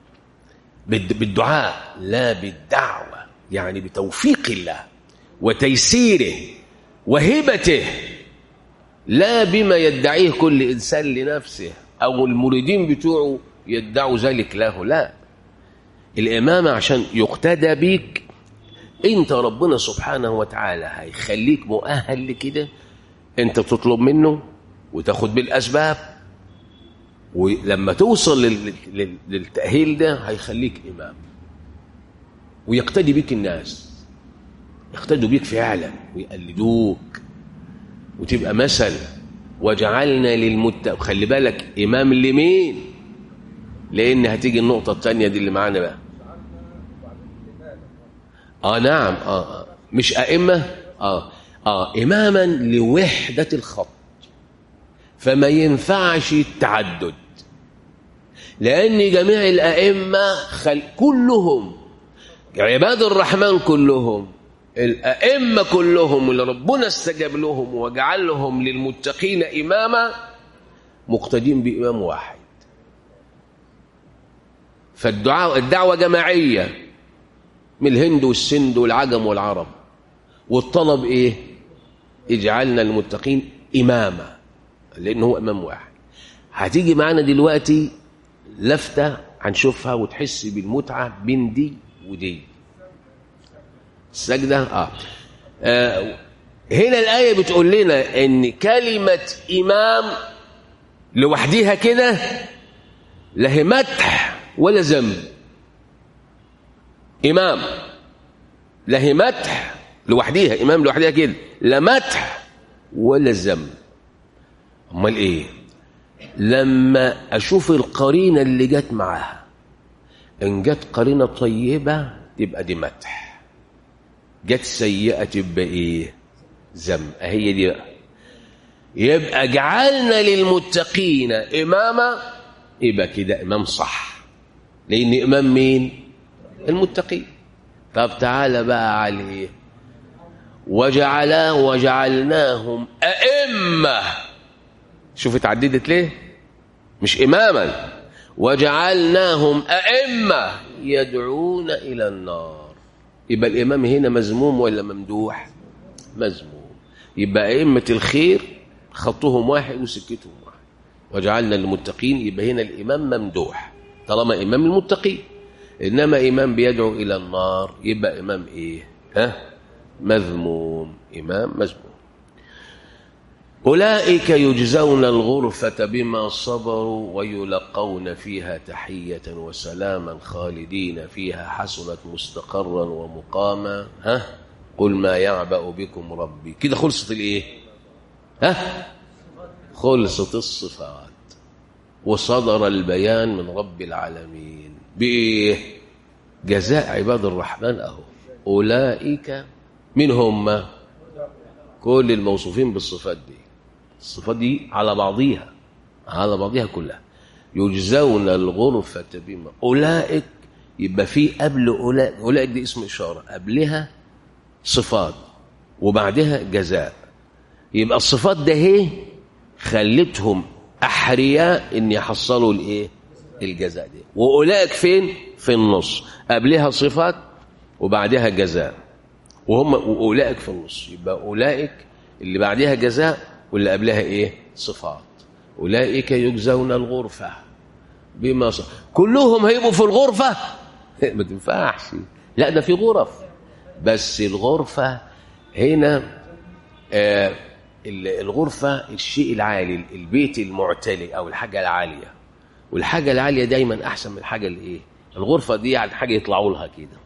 بالدعاء لا بالدعوة يعني بتوفيق الله وتيسيره وهبته لا بما يدعيه كل إنسان لنفسه أو المريدين بتوعه يدعوا ذلك له لا الإمامة عشان يقتدى بيك أنت ربنا سبحانه وتعالى هيخليك مؤهل لكده أنت تطلب منه وتاخد بالأسباب ولما توصل للتأهيل ده هيخليك إمام ويقتدي بيك الناس يقتدوا بيك فعلا ويقلدوك وتبقى مثل وجعلنا للمتقين خلي بالك إمام لمين لان هتيجي النقطه الثانيه دي اللي معانا بقى اه نعم اه, آه. مش ائمه اه اه اماما لوحده الخط فما ينفعش التعدد لان جميع الائمه خل... كلهم عباد الرحمن كلهم الائمه كلهم اللي ربنا استجاب لهم وجعلهم للمتقين اماما مقتدين بامام واحد فالدعاء الدعوه جماعيه من الهند والسند والعجم والعرب والطلب ايه اجعلنا المتقين اماما لانه هو امام واحد هتيجي معانا دلوقتي لفته هنشوفها وتحس بالمتعه بين دي ودي السجده آه. اه هنا الايه بتقول لنا ان كلمه امام لوحديها كده لا هي مدح ولا ذم امام لا هي مدح لوحديها امام لوحديها كده لا مدح ولا ذم امال ايه لما اشوف القرينه اللي جت معاها ان جت قرينه طيبه تبقى دي مدح جت سيئه تبقى ايه ذم هي دي بقى يبقى جعلنا للمتقين اماما يبقى كده امام صح لان امام مين المتقين طب تعالى بقى عليه وجعلاه وجعلناهم ائمه شوف اتعددت ليه مش اماما وجعلناهم ائمه يدعون الى النار يبقى الامام هنا مذموم ولا ممدوح مذموم يبقى ائمه الخير خطهم واحد وسكتهم واحد وجعلنا للمتقين يبقى هنا الامام ممدوح طالما امام المتقين انما امام بيدعو الى النار يبقى امام ايه ها مذموم امام مذموم أولئك يجزون الغرفة بما صبروا ويلقون فيها تحية وسلاما خالدين فيها حسنت مستقرا ومقاما ها قل ما يعبأ بكم ربي كده خلصت الايه ها خلصت الصفات وصدر البيان من رب العالمين بإيه جزاء عباد الرحمن أهو أولئك من هم كل الموصوفين بالصفات دي الصفات دي على بعضيها على بعضيها كلها يجزون الغرفة بما أولئك يبقى في قبل أولئك أولئك دي اسم إشارة قبلها صفات وبعدها جزاء يبقى الصفات ده هي خلتهم أحرياء إن يحصلوا الإيه الجزاء دي وأولئك فين في النص قبلها صفات وبعدها جزاء وهم أولئك في النص يبقى أولئك اللي بعدها جزاء واللي قبلها ايه صفات اولئك يجزون الغرفه بما صف. كلهم هيبقوا في الغرفه ما تنفعش لا ده في غرف بس الغرفه هنا آه الغرفه الشيء العالي البيت المعتلي او الحاجه العاليه والحاجه العاليه دايما احسن من الحاجه الايه الغرفه دي يعني حاجه يطلعوا لها كده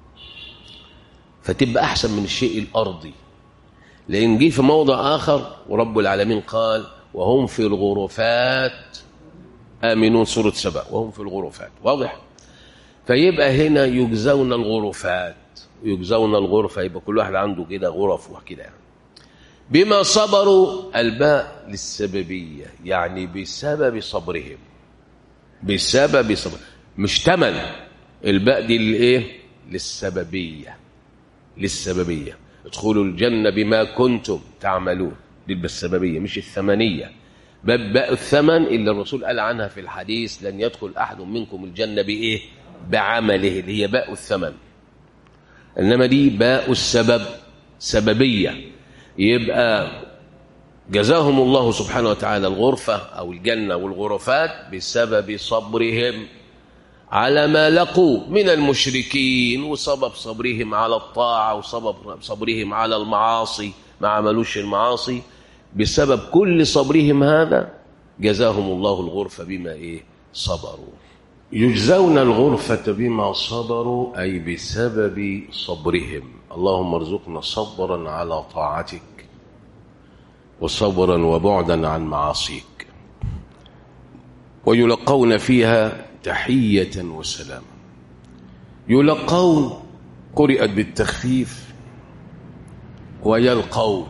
فتبقى احسن من الشيء الارضي لأن جه في موضع آخر ورب العالمين قال وهم في الغرفات آمنون سورة سبأ وهم في الغرفات واضح فيبقى هنا يجزون الغرفات يجزون الغرفة يبقى كل واحد عنده كده غرف وكده يعني. بما صبروا الباء للسببية يعني بسبب صبرهم بسبب صبر مش تمن الباء دي للايه للسببية للسببية ادخلوا الجنة بما كنتم تعملون دي السببية مش الثمنية باب باء الثمن اللي الرسول قال عنها في الحديث لن يدخل أحد منكم الجنة بإيه بعمله اللي هي باء الثمن إنما دي باء السبب سببية يبقى جزاهم الله سبحانه وتعالى الغرفة أو الجنة والغرفات بسبب صبرهم على ما لقوا من المشركين وسبب صبرهم على الطاعة وسبب صبرهم على المعاصي ما عملوش المعاصي بسبب كل صبرهم هذا جزاهم الله الغرفة بما إيه صبروا يجزون الغرفة بما صبروا أي بسبب صبرهم اللهم ارزقنا صبرا على طاعتك وصبرا وبعدا عن معاصيك ويلقون فيها تحية وسلاما يلقون قرئت بالتخفيف ويلقون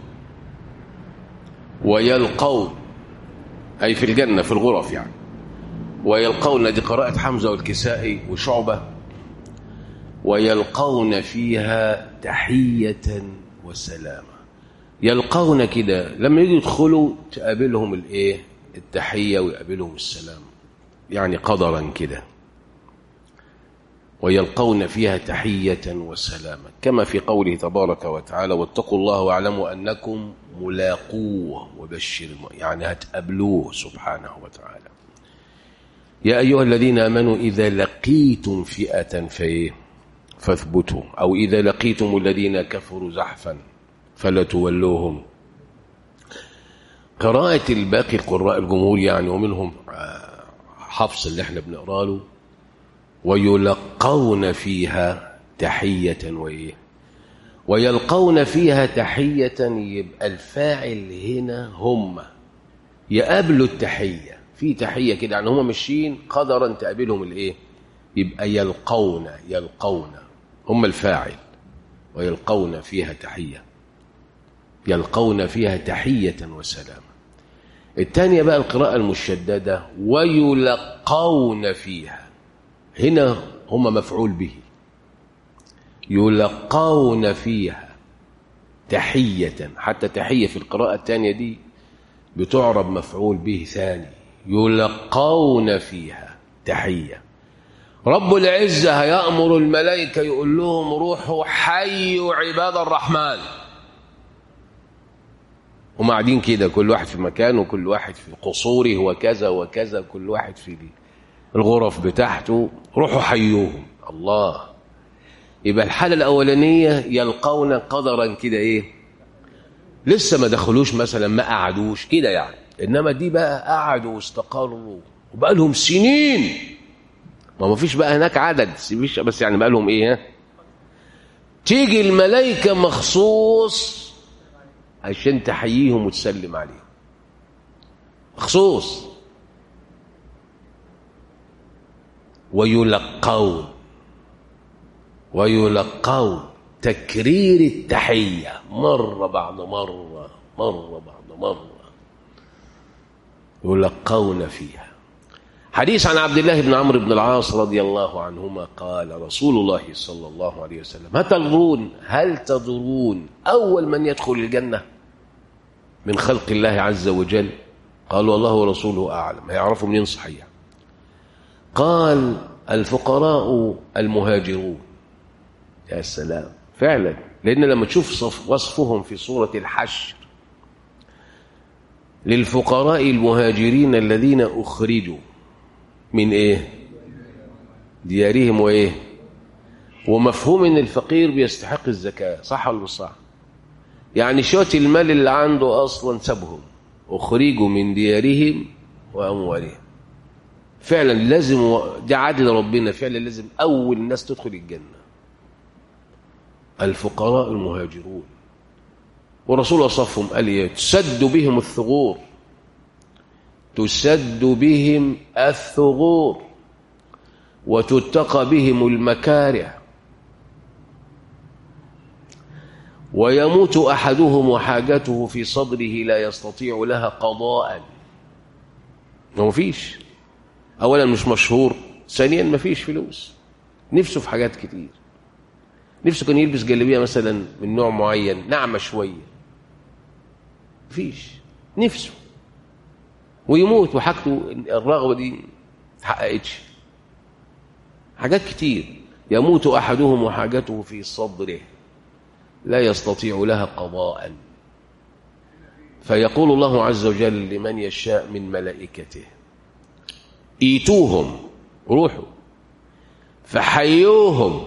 ويلقون أي في الجنة في الغرف يعني ويلقون دي قراءة حمزة والكسائي وشعبة ويلقون فيها تحية وسلاما يلقون كده لما يجوا يدخلوا تقابلهم الايه التحية ويقابلهم السلام يعني قدرا كده ويلقون فيها تحية وسلاما كما في قوله تبارك وتعالى واتقوا الله واعلموا أنكم ملاقوه وبشر يعني هتقابلوه سبحانه وتعالى يا أيها الذين آمنوا إذا لقيتم فئة فإيه فاثبتوا أو إذا لقيتم الذين كفروا زحفا فلا تولوهم قراءة الباقي قراء الجمهور يعني ومنهم حفص اللي احنا بنقرا له ويلقون فيها تحية وإيه ويلقون فيها تحية يبقى الفاعل هنا هم يقابلوا التحية في تحية كده يعني هم ماشيين قدرا تقابلهم الايه يبقى يلقون يلقون هم الفاعل ويلقون فيها تحية يلقون فيها تحية وسلاما الثانية بقى القراءة المشددة ويلقون فيها هنا هم مفعول به يلقون فيها تحية حتى تحية في القراءة الثانية دي بتعرب مفعول به ثاني يلقون فيها تحية رب العزة هيأمر الملائكة يقول لهم روحوا حيوا عباد الرحمن هم قاعدين كده كل واحد في مكانه وكل واحد في قصوره وكذا وكذا كل واحد في الغرف بتاعته روحوا حيوهم الله يبقى الحالة الأولانية يلقون قدرا كده إيه لسه ما دخلوش مثلا ما قعدوش كده يعني إنما دي بقى قعدوا واستقروا وبقى لهم سنين ما ما فيش بقى هناك عدد فيش بس يعني بقى لهم إيه ها تيجي الملائكة مخصوص عشان تحييهم وتسلم عليهم مخصوص ويلقون ويلقون تكرير التحية مرة بعد مرة مرة بعد مرة يلقون فيها حديث عن عبد الله بن عمرو بن العاص رضي الله عنهما قال رسول الله صلى الله عليه وسلم هل تدرون هل تدرون أول من يدخل الجنة من خلق الله عز وجل قالوا الله ورسوله أعلم هيعرفوا منين صحيح قال الفقراء المهاجرون يا سلام فعلا لأن لما تشوف صف وصفهم في سورة الحشر للفقراء المهاجرين الذين أخرجوا من إيه ديارهم وإيه ومفهوم ان الفقير بيستحق الزكاة صح ولا مش صح يعني شوت المال اللي عنده أصلا سابهم أخرجوا من ديارهم وأموالهم فعلا لازم دي عادل ربنا فعلا لازم أول الناس تدخل الجنة الفقراء المهاجرون ورسول وصفهم قال ايه تسد بهم الثغور تسد بهم الثغور وتتقى بهم المكاره ويموت أحدهم وحاجته في صدره لا يستطيع لها قضاء ما فيش أولا مش مشهور ثانيا ما فيش فلوس نفسه في حاجات كتير نفسه كان يلبس جلابيه مثلا من نوع معين ناعمه شويه مفيش نفسه ويموت وحاجته الرغبه دي اتحققتش حاجات كتير يموت احدهم وحاجته في صدره لا يستطيع لها قضاء فيقول الله عز وجل لمن يشاء من ملائكته ايتوهم روحوا فحيوهم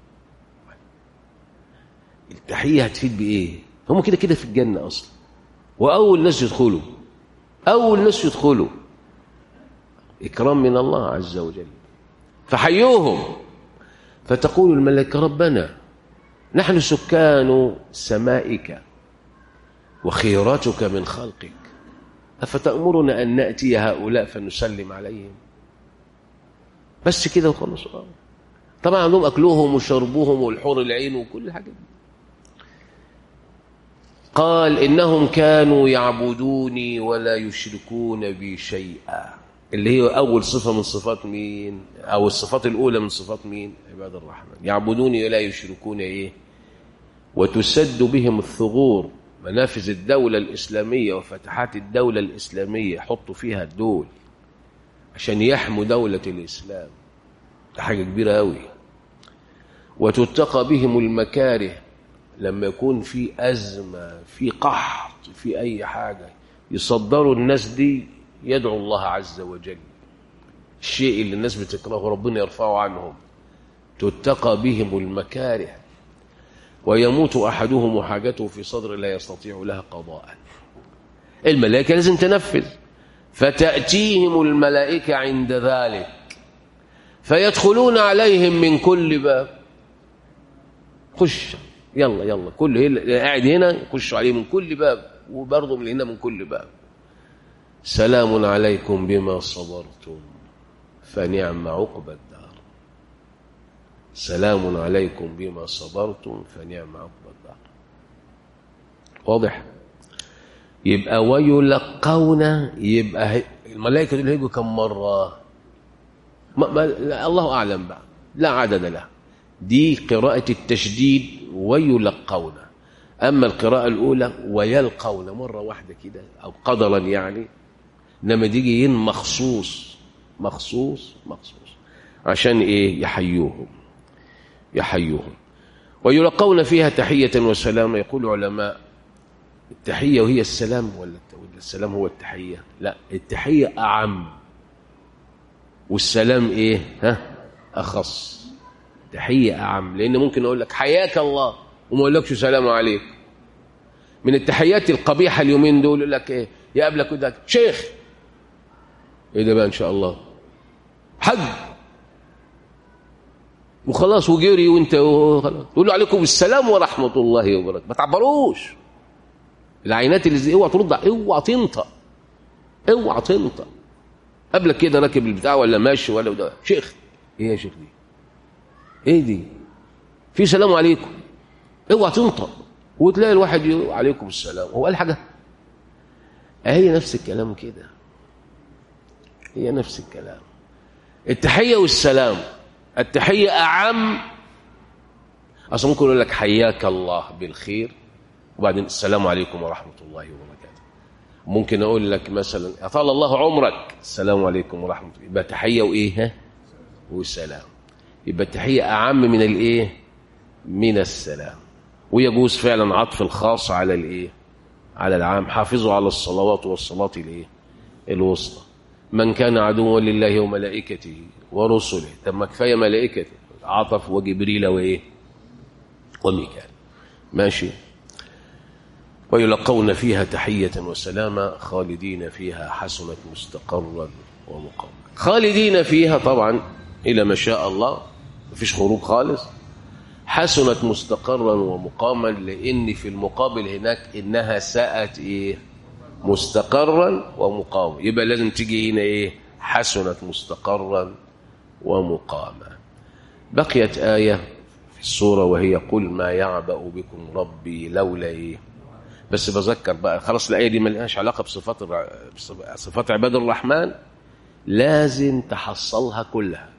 التحية هتفيد بإيه هم كده كده في الجنة أصلا وأول ناس يدخلوا أول ناس يدخلوا إكرام من الله عز وجل فحيوهم فتقول الملائكة ربنا نحن سكان سمائك وخيرتك من خلقك أفتأمرنا أن نأتي هؤلاء فنسلم عليهم بس كده وخلاص آه. طبعا عندهم اكلهم وشربهم والحور العين وكل الحاجات دي قال انهم كانوا يعبدوني ولا يشركون بي شيئا اللي هي اول صفه من صفات مين او الصفات الاولى من صفات مين عباد الرحمن يعبدوني ولا يشركون ايه وتسد بهم الثغور منافذ الدولة الإسلامية وفتحات الدولة الإسلامية يحطوا فيها الدول عشان يحموا دولة الإسلام ده حاجة كبيرة أوي وتتقى بهم المكاره لما يكون في أزمة في قحط في أي حاجة يصدروا الناس دي يدعو الله عز وجل الشيء اللي الناس بتكرهه ربنا يرفعه عنهم تتقى بهم المكاره ويموت أحدهم وحاجته في صدر لا يستطيع لها قضاء الملائكة لازم تنفذ فتأتيهم الملائكة عند ذلك فيدخلون عليهم من كل باب خش يلا يلا كل قاعد هنا يخشوا عليه من كل باب وبرضه من هنا من كل باب سلام عليكم بما صبرتم فنعم عقبى الدار سلام عليكم بما صبرتم فنعم عقبى الدار واضح يبقى ويلقون يبقى الملائكة دول هيجوا كم مرة ما ما الله أعلم بقى لا عدد له دي قراءة التشديد ويلقون أما القراءة الأولى ويلقون مرة واحدة كده أو قدرا يعني إنما دي مخصوص مخصوص مخصوص عشان إيه يحيوهم يحيوهم ويلقون فيها تحية وسلام يقول علماء التحية وهي السلام ولا السلام هو التحية لا التحية أعم والسلام إيه ها أخص تحية أعم لأن ممكن أقول لك حياك الله وما أقولكش سلام عليك من التحيات القبيحة اليومين دول يقول لك إيه يقابلك وده شيخ إيه ده بقى إن شاء الله حج وخلاص وجري وانت خلاص تقول له عليكم السلام ورحمة الله وبركاته ما تعبروش العينات اللي زي اوعى ترد اوعى تنطق اوعى تنطق قبلك كده راكب البتاع ولا ماشي ولا ده شيخ ايه يا شيخ دي ايه دي في سلام عليكم اوعى تنطق وتلاقي الواحد يقول عليكم السلام هو قال حاجه هي نفس الكلام كده هي نفس الكلام التحيه والسلام التحيه اعم اصلا ممكن يقول لك حياك الله بالخير وبعدين السلام عليكم ورحمة الله وبركاته ممكن أقول لك مثلا أطال الله عمرك السلام عليكم ورحمة الله يبقى تحية وإيه ها والسلام يبقى التحية أعم من الإيه من السلام ويجوز فعلا عطف الخاص على الإيه على العام حافظوا على الصلوات والصلاة الإيه الوسطى من كان عدوا لله وملائكته ورسله طب ما كفايه ملائكته عطف وجبريل وايه وميكال ماشي ويلقون فيها تحية وسلاما خالدين فيها حسنت مستقرا ومقاما خالدين فيها طبعا إلى ما شاء الله مفيش خروج خالص حسنت مستقرا ومقاما لأن في المقابل هناك إنها ساءت إيه مستقرا ومقاما يبقى لازم تيجي هنا إيه حسنت مستقرا ومقاما بقيت آية في السورة وهي قل ما يعبأ بكم ربي لولا إيه بس بذكر بقى خلاص الآية دي ما لهاش علاقة بصفات صفات عباد الرحمن لازم تحصلها كلها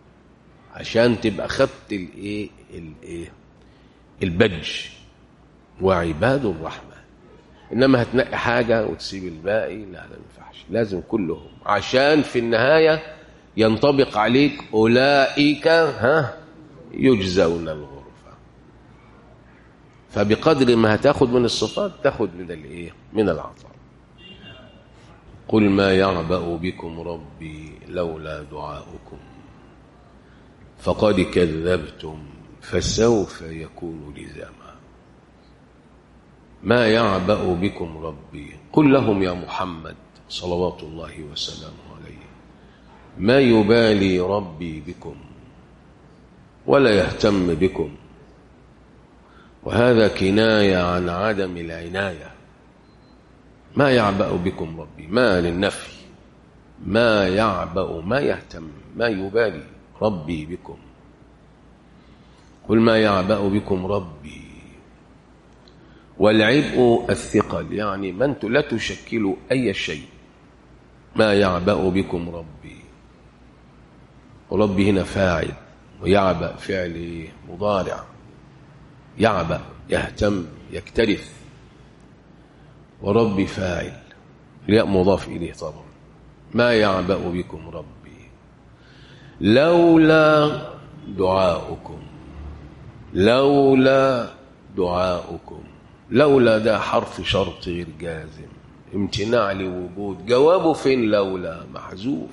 عشان تبقى خدت الايه الايه البج وعباد الرحمن انما هتنقي حاجه وتسيب الباقي لا لا ما ينفعش لازم كلهم عشان في النهايه ينطبق عليك اولئك ها يجزون الغرفه فبقدر ما هتاخد من الصفات تاخد من الايه من العطاء قل ما يعبأ بكم ربي لولا دعاؤكم فقد كذبتم فسوف يكون لزاما ما يعبأ بكم ربي قل لهم يا محمد صلوات الله وسلامه عليه ما يبالي ربي بكم ولا يهتم بكم وهذا كناية عن عدم العناية ما يعبأ بكم ربي ما للنفي ما يعبأ ما يهتم ما يبالي ربي بكم قل ما يعبأ بكم ربي والعبء الثقل يعني من لا تشكل أي شيء ما يعبأ بكم ربي وربي هنا فاعل ويعبأ فعل مضارع يعبأ يهتم يكترث وربي فاعل ياء مضاف إليه طبعا ما يعبأ بكم ربي لولا دعاؤكم لولا دعاؤكم لولا ده حرف شرط غير جازم امتناع لوجود جوابه فين لولا محذوف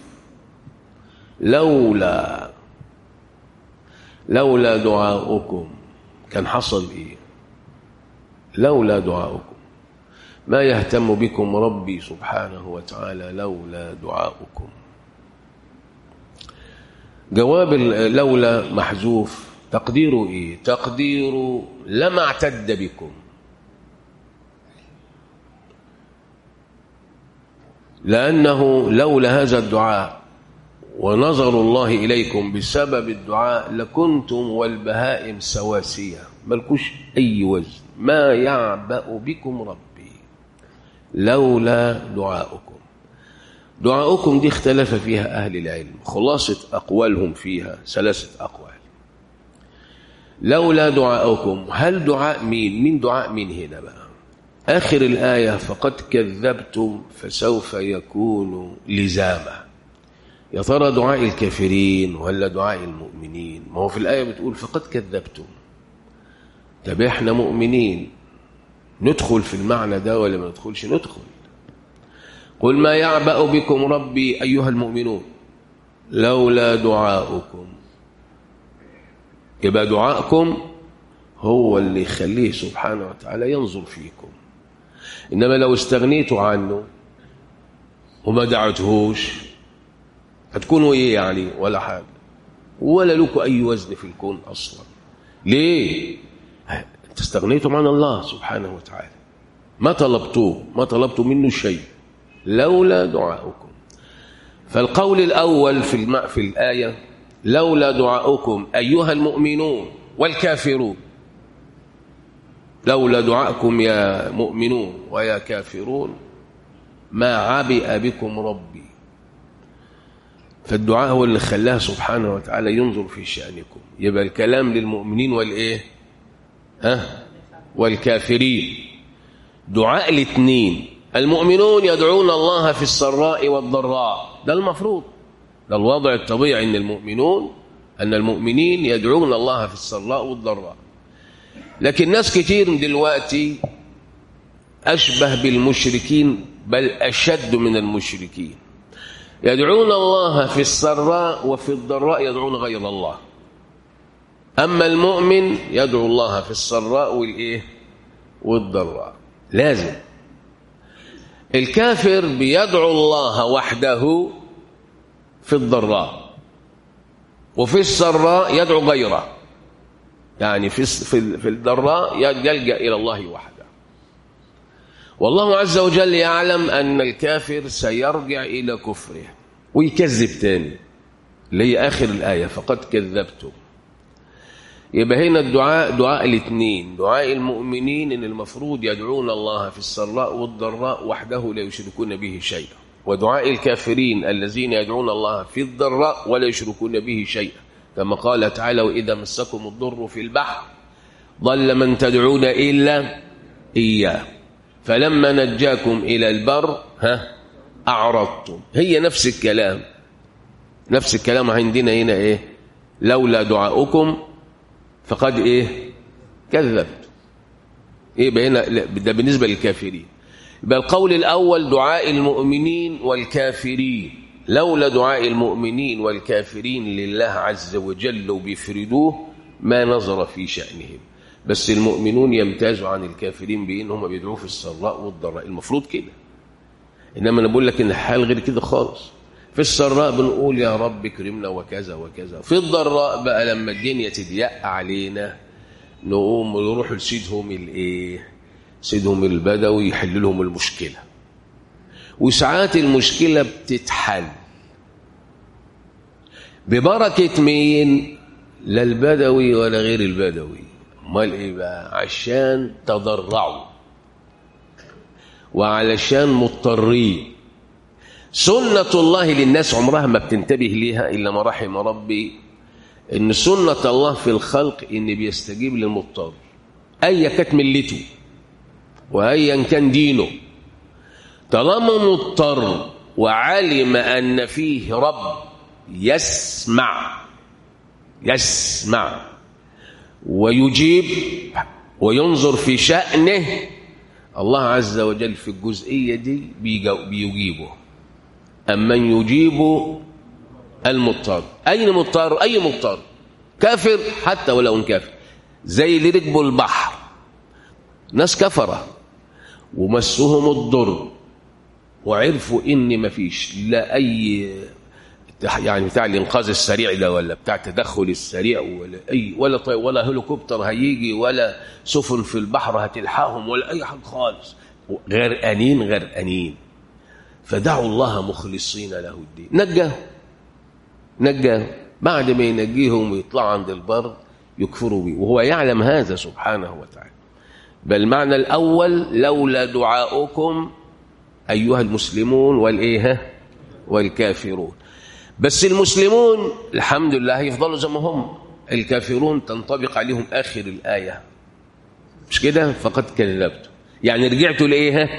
لولا لولا دعاؤكم كان حصل ايه لولا دعاؤكم ما يهتم بكم ربي سبحانه وتعالى لولا دعاؤكم جواب لولا محذوف تقديره ايه تقديره لما اعتد بكم لأنه لولا هذا الدعاء ونظر الله إليكم بسبب الدعاء لكنتم والبهائم سواسية ملكوش أي وزن ما يعبأ بكم ربي لولا دعاؤكم دعاؤكم دي اختلف فيها أهل العلم خلاصة أقوالهم فيها ثلاثة أقوال لولا دعاؤكم هل دعاء مين مين دعاء مين هنا بقى آخر الآية فقد كذبتم فسوف يكون لزاما يا ترى دعاء الكافرين ولا دعاء المؤمنين ما هو في الآية بتقول فقد كذبتم طب احنا مؤمنين ندخل في المعنى ده ولا ما ندخلش ندخل قل ما يعبأ بكم ربي أيها المؤمنون لولا دعاؤكم يبقى دعاءكم هو اللي يخليه سبحانه وتعالى ينظر فيكم إنما لو استغنيتوا عنه وما دعتهوش هتكونوا إيه يعني ولا حاجة ولا لكم أي وزن في الكون أصلا ليه استغنيتم عن الله سبحانه وتعالى ما طلبتوه ما طلبتوا منه شيء لولا دعاؤكم فالقول الأول في الم... في الآية لولا دعاؤكم أيها المؤمنون والكافرون لولا دعاءكم يا مؤمنون ويا كافرون ما عبئ بكم ربي فالدعاء هو اللي خلاه سبحانه وتعالى ينظر في شأنكم يبقى الكلام للمؤمنين والإيه ها والكافرين دعاء الاثنين المؤمنون يدعون الله في السراء والضراء ده المفروض ده الوضع الطبيعي ان المؤمنون ان المؤمنين يدعون الله في السراء والضراء لكن ناس كتير دلوقتي أشبه بالمشركين بل أشد من المشركين يدعون الله في السراء وفي الضراء يدعون غير الله أما المؤمن يدعو الله في السراء والإيه والضراء لازم الكافر بيدعو الله وحده في الضراء وفي السراء يدعو غيره يعني في في الضراء يلجا الى الله وحده والله عز وجل يعلم ان الكافر سيرجع الى كفره ويكذب تاني اللي هي اخر الايه فقد كذبتم يبقى هنا الدعاء دعاء الاثنين دعاء المؤمنين ان المفروض يدعون الله في السراء والضراء وحده لا يشركون به شيئا ودعاء الكافرين الذين يدعون الله في الضراء ولا يشركون به شيئا كما قال تعالى وإذا مسكم الضر في البحر ضل من تدعون إلا إياه فلما نجاكم إلى البر ها أعرضتم هي نفس الكلام نفس الكلام عندنا هنا إيه لولا دعاؤكم فقد إيه كذبت إيه بهنا ده بالنسبة للكافرين يبقى القول الأول دعاء المؤمنين والكافرين لولا دعاء المؤمنين والكافرين لله عز وجل وبيفردوه ما نظر في شأنهم بس المؤمنون يمتازوا عن الكافرين بأنهم بيدعوه في السراء والضراء المفروض كده إنما أنا بقول لك إن الحال غير كده خالص في السراء بنقول يا رب اكرمنا وكذا وكذا في الضراء بقى لما الدنيا تضيق علينا نقوم ونروح لسيدهم الايه سيدهم البدوي يحل لهم المشكله وساعات المشكلة بتتحل ببركة مين لا البدوي ولا غير البدوي امال ايه بقى عشان تضرعوا وعلشان مضطرين سنة الله للناس عمرها ما بتنتبه ليها إلا ما رحم ربي إن سنة الله في الخلق إن بيستجيب للمضطر أيا كانت ملته وأيا كان دينه طالما مضطر وعلم أن فيه رب يسمع يسمع ويجيب وينظر في شأنه الله عز وجل في الجزئية دي بيجيبه أما يجيب المضطر أين مضطر أي مضطر كافر حتى ولو ان كافر زي اللي ركبوا البحر ناس كفرة ومسهم الضر وعرفوا ان مفيش لا اي يعني بتاع الانقاذ السريع ده ولا بتاع التدخل السريع ولا اي ولا طيب ولا هليكوبتر هيجي ولا سفن في البحر هتلحقهم ولا اي حاجه خالص غرقانين غرقانين فدعوا الله مخلصين له الدين نجاه نجاه بعد ما ينجيهم ويطلعوا عند البر يكفروا به وهو يعلم هذا سبحانه وتعالى بل معنى الأول لولا دعاؤكم أيها المسلمون والإيه والكافرون بس المسلمون الحمد لله يفضلوا زي ما هم الكافرون تنطبق عليهم آخر الآية مش كده فقد كذبتم يعني رجعتوا لإيه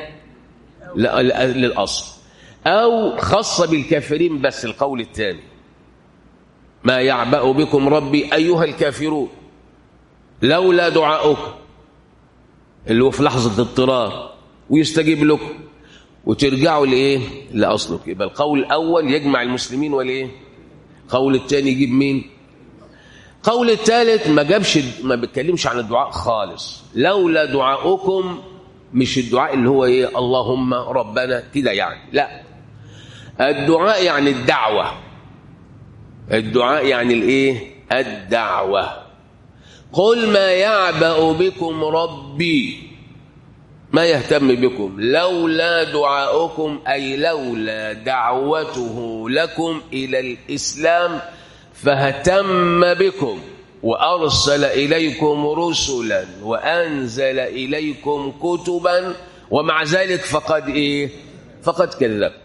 للأصل أو خاصة بالكافرين بس القول الثاني ما يعبأ بكم ربي أيها الكافرون لولا دعاؤكم اللي هو في لحظة اضطرار ويستجيب لكم وترجعوا لإيه لأصلك يبقى القول الأول يجمع المسلمين والإيه قول الثاني يجيب مين قول الثالث ما جابش ما بيتكلمش عن الدعاء خالص لولا دعاؤكم مش الدعاء اللي هو ايه اللهم ربنا كده يعني لا الدعاء يعني الدعوة الدعاء يعني الايه الدعوة قل ما يعبأ بكم ربي ما يهتم بكم لولا دعاؤكم أي لولا دعوته لكم إلى الإسلام فاهتم بكم وأرسل إليكم رسلا وأنزل إليكم كتبا ومع ذلك فقد إيه فقد كذبت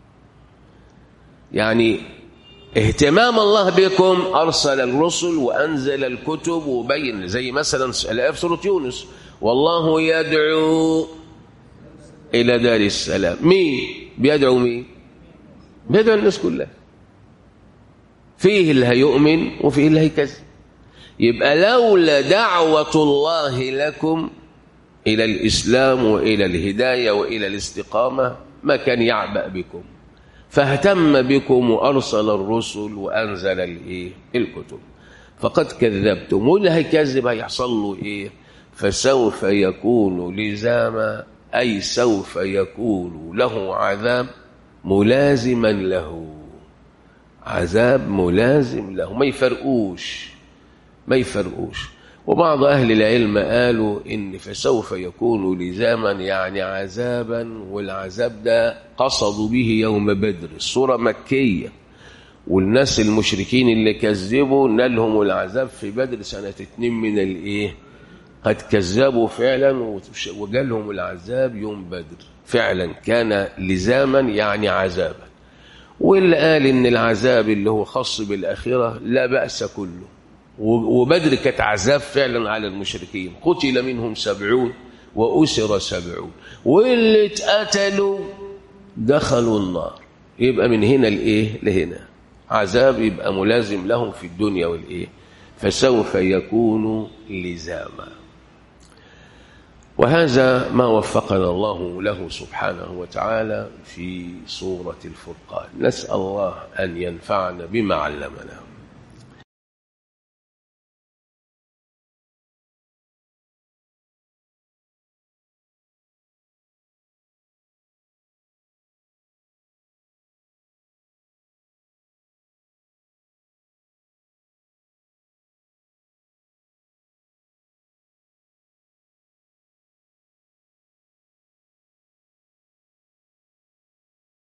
يعني اهتمام الله بكم أرسل الرسل وأنزل الكتب وبين زي مثلا الآية في سورة يونس والله يدعو إلى دار السلام مين بيدعو مين بيدعو الناس كلها فيه اللي هيؤمن وفيه اللي هيكذب يبقى لولا دعوة الله لكم إلى الإسلام وإلى الهداية وإلى الاستقامة ما كان يعبأ بكم فاهتم بكم وأرسل الرسل وأنزل الإيه الكتب فقد كذبتم واللي هيكذب هيحصل له إيه فسوف يكون لزاما أي سوف يكون له عذاب ملازما له عذاب ملازم له ما يفرقوش ما يفرقوش وبعض أهل العلم قالوا إن فسوف يكون لزاما يعني عذابا والعذاب ده قصدوا به يوم بدر الصورة مكية والناس المشركين اللي كذبوا نالهم العذاب في بدر سنة اتنين من الإيه قد كذبوا فعلا وجالهم العذاب يوم بدر فعلا كان لزاما يعني عذابا واللي قال إن العذاب اللي هو خاص بالآخرة لا بأس كله وبدر كانت عذاب فعلا على المشركين قتل منهم سبعون وأسر سبعون واللي اتقتلوا دخلوا النار يبقى من هنا لإيه لهنا عذاب يبقى ملازم لهم في الدنيا والإيه فسوف يكون لزاما وهذا ما وفقنا الله له سبحانه وتعالى في سورة الفرقان نسأل الله أن ينفعنا بما علمنا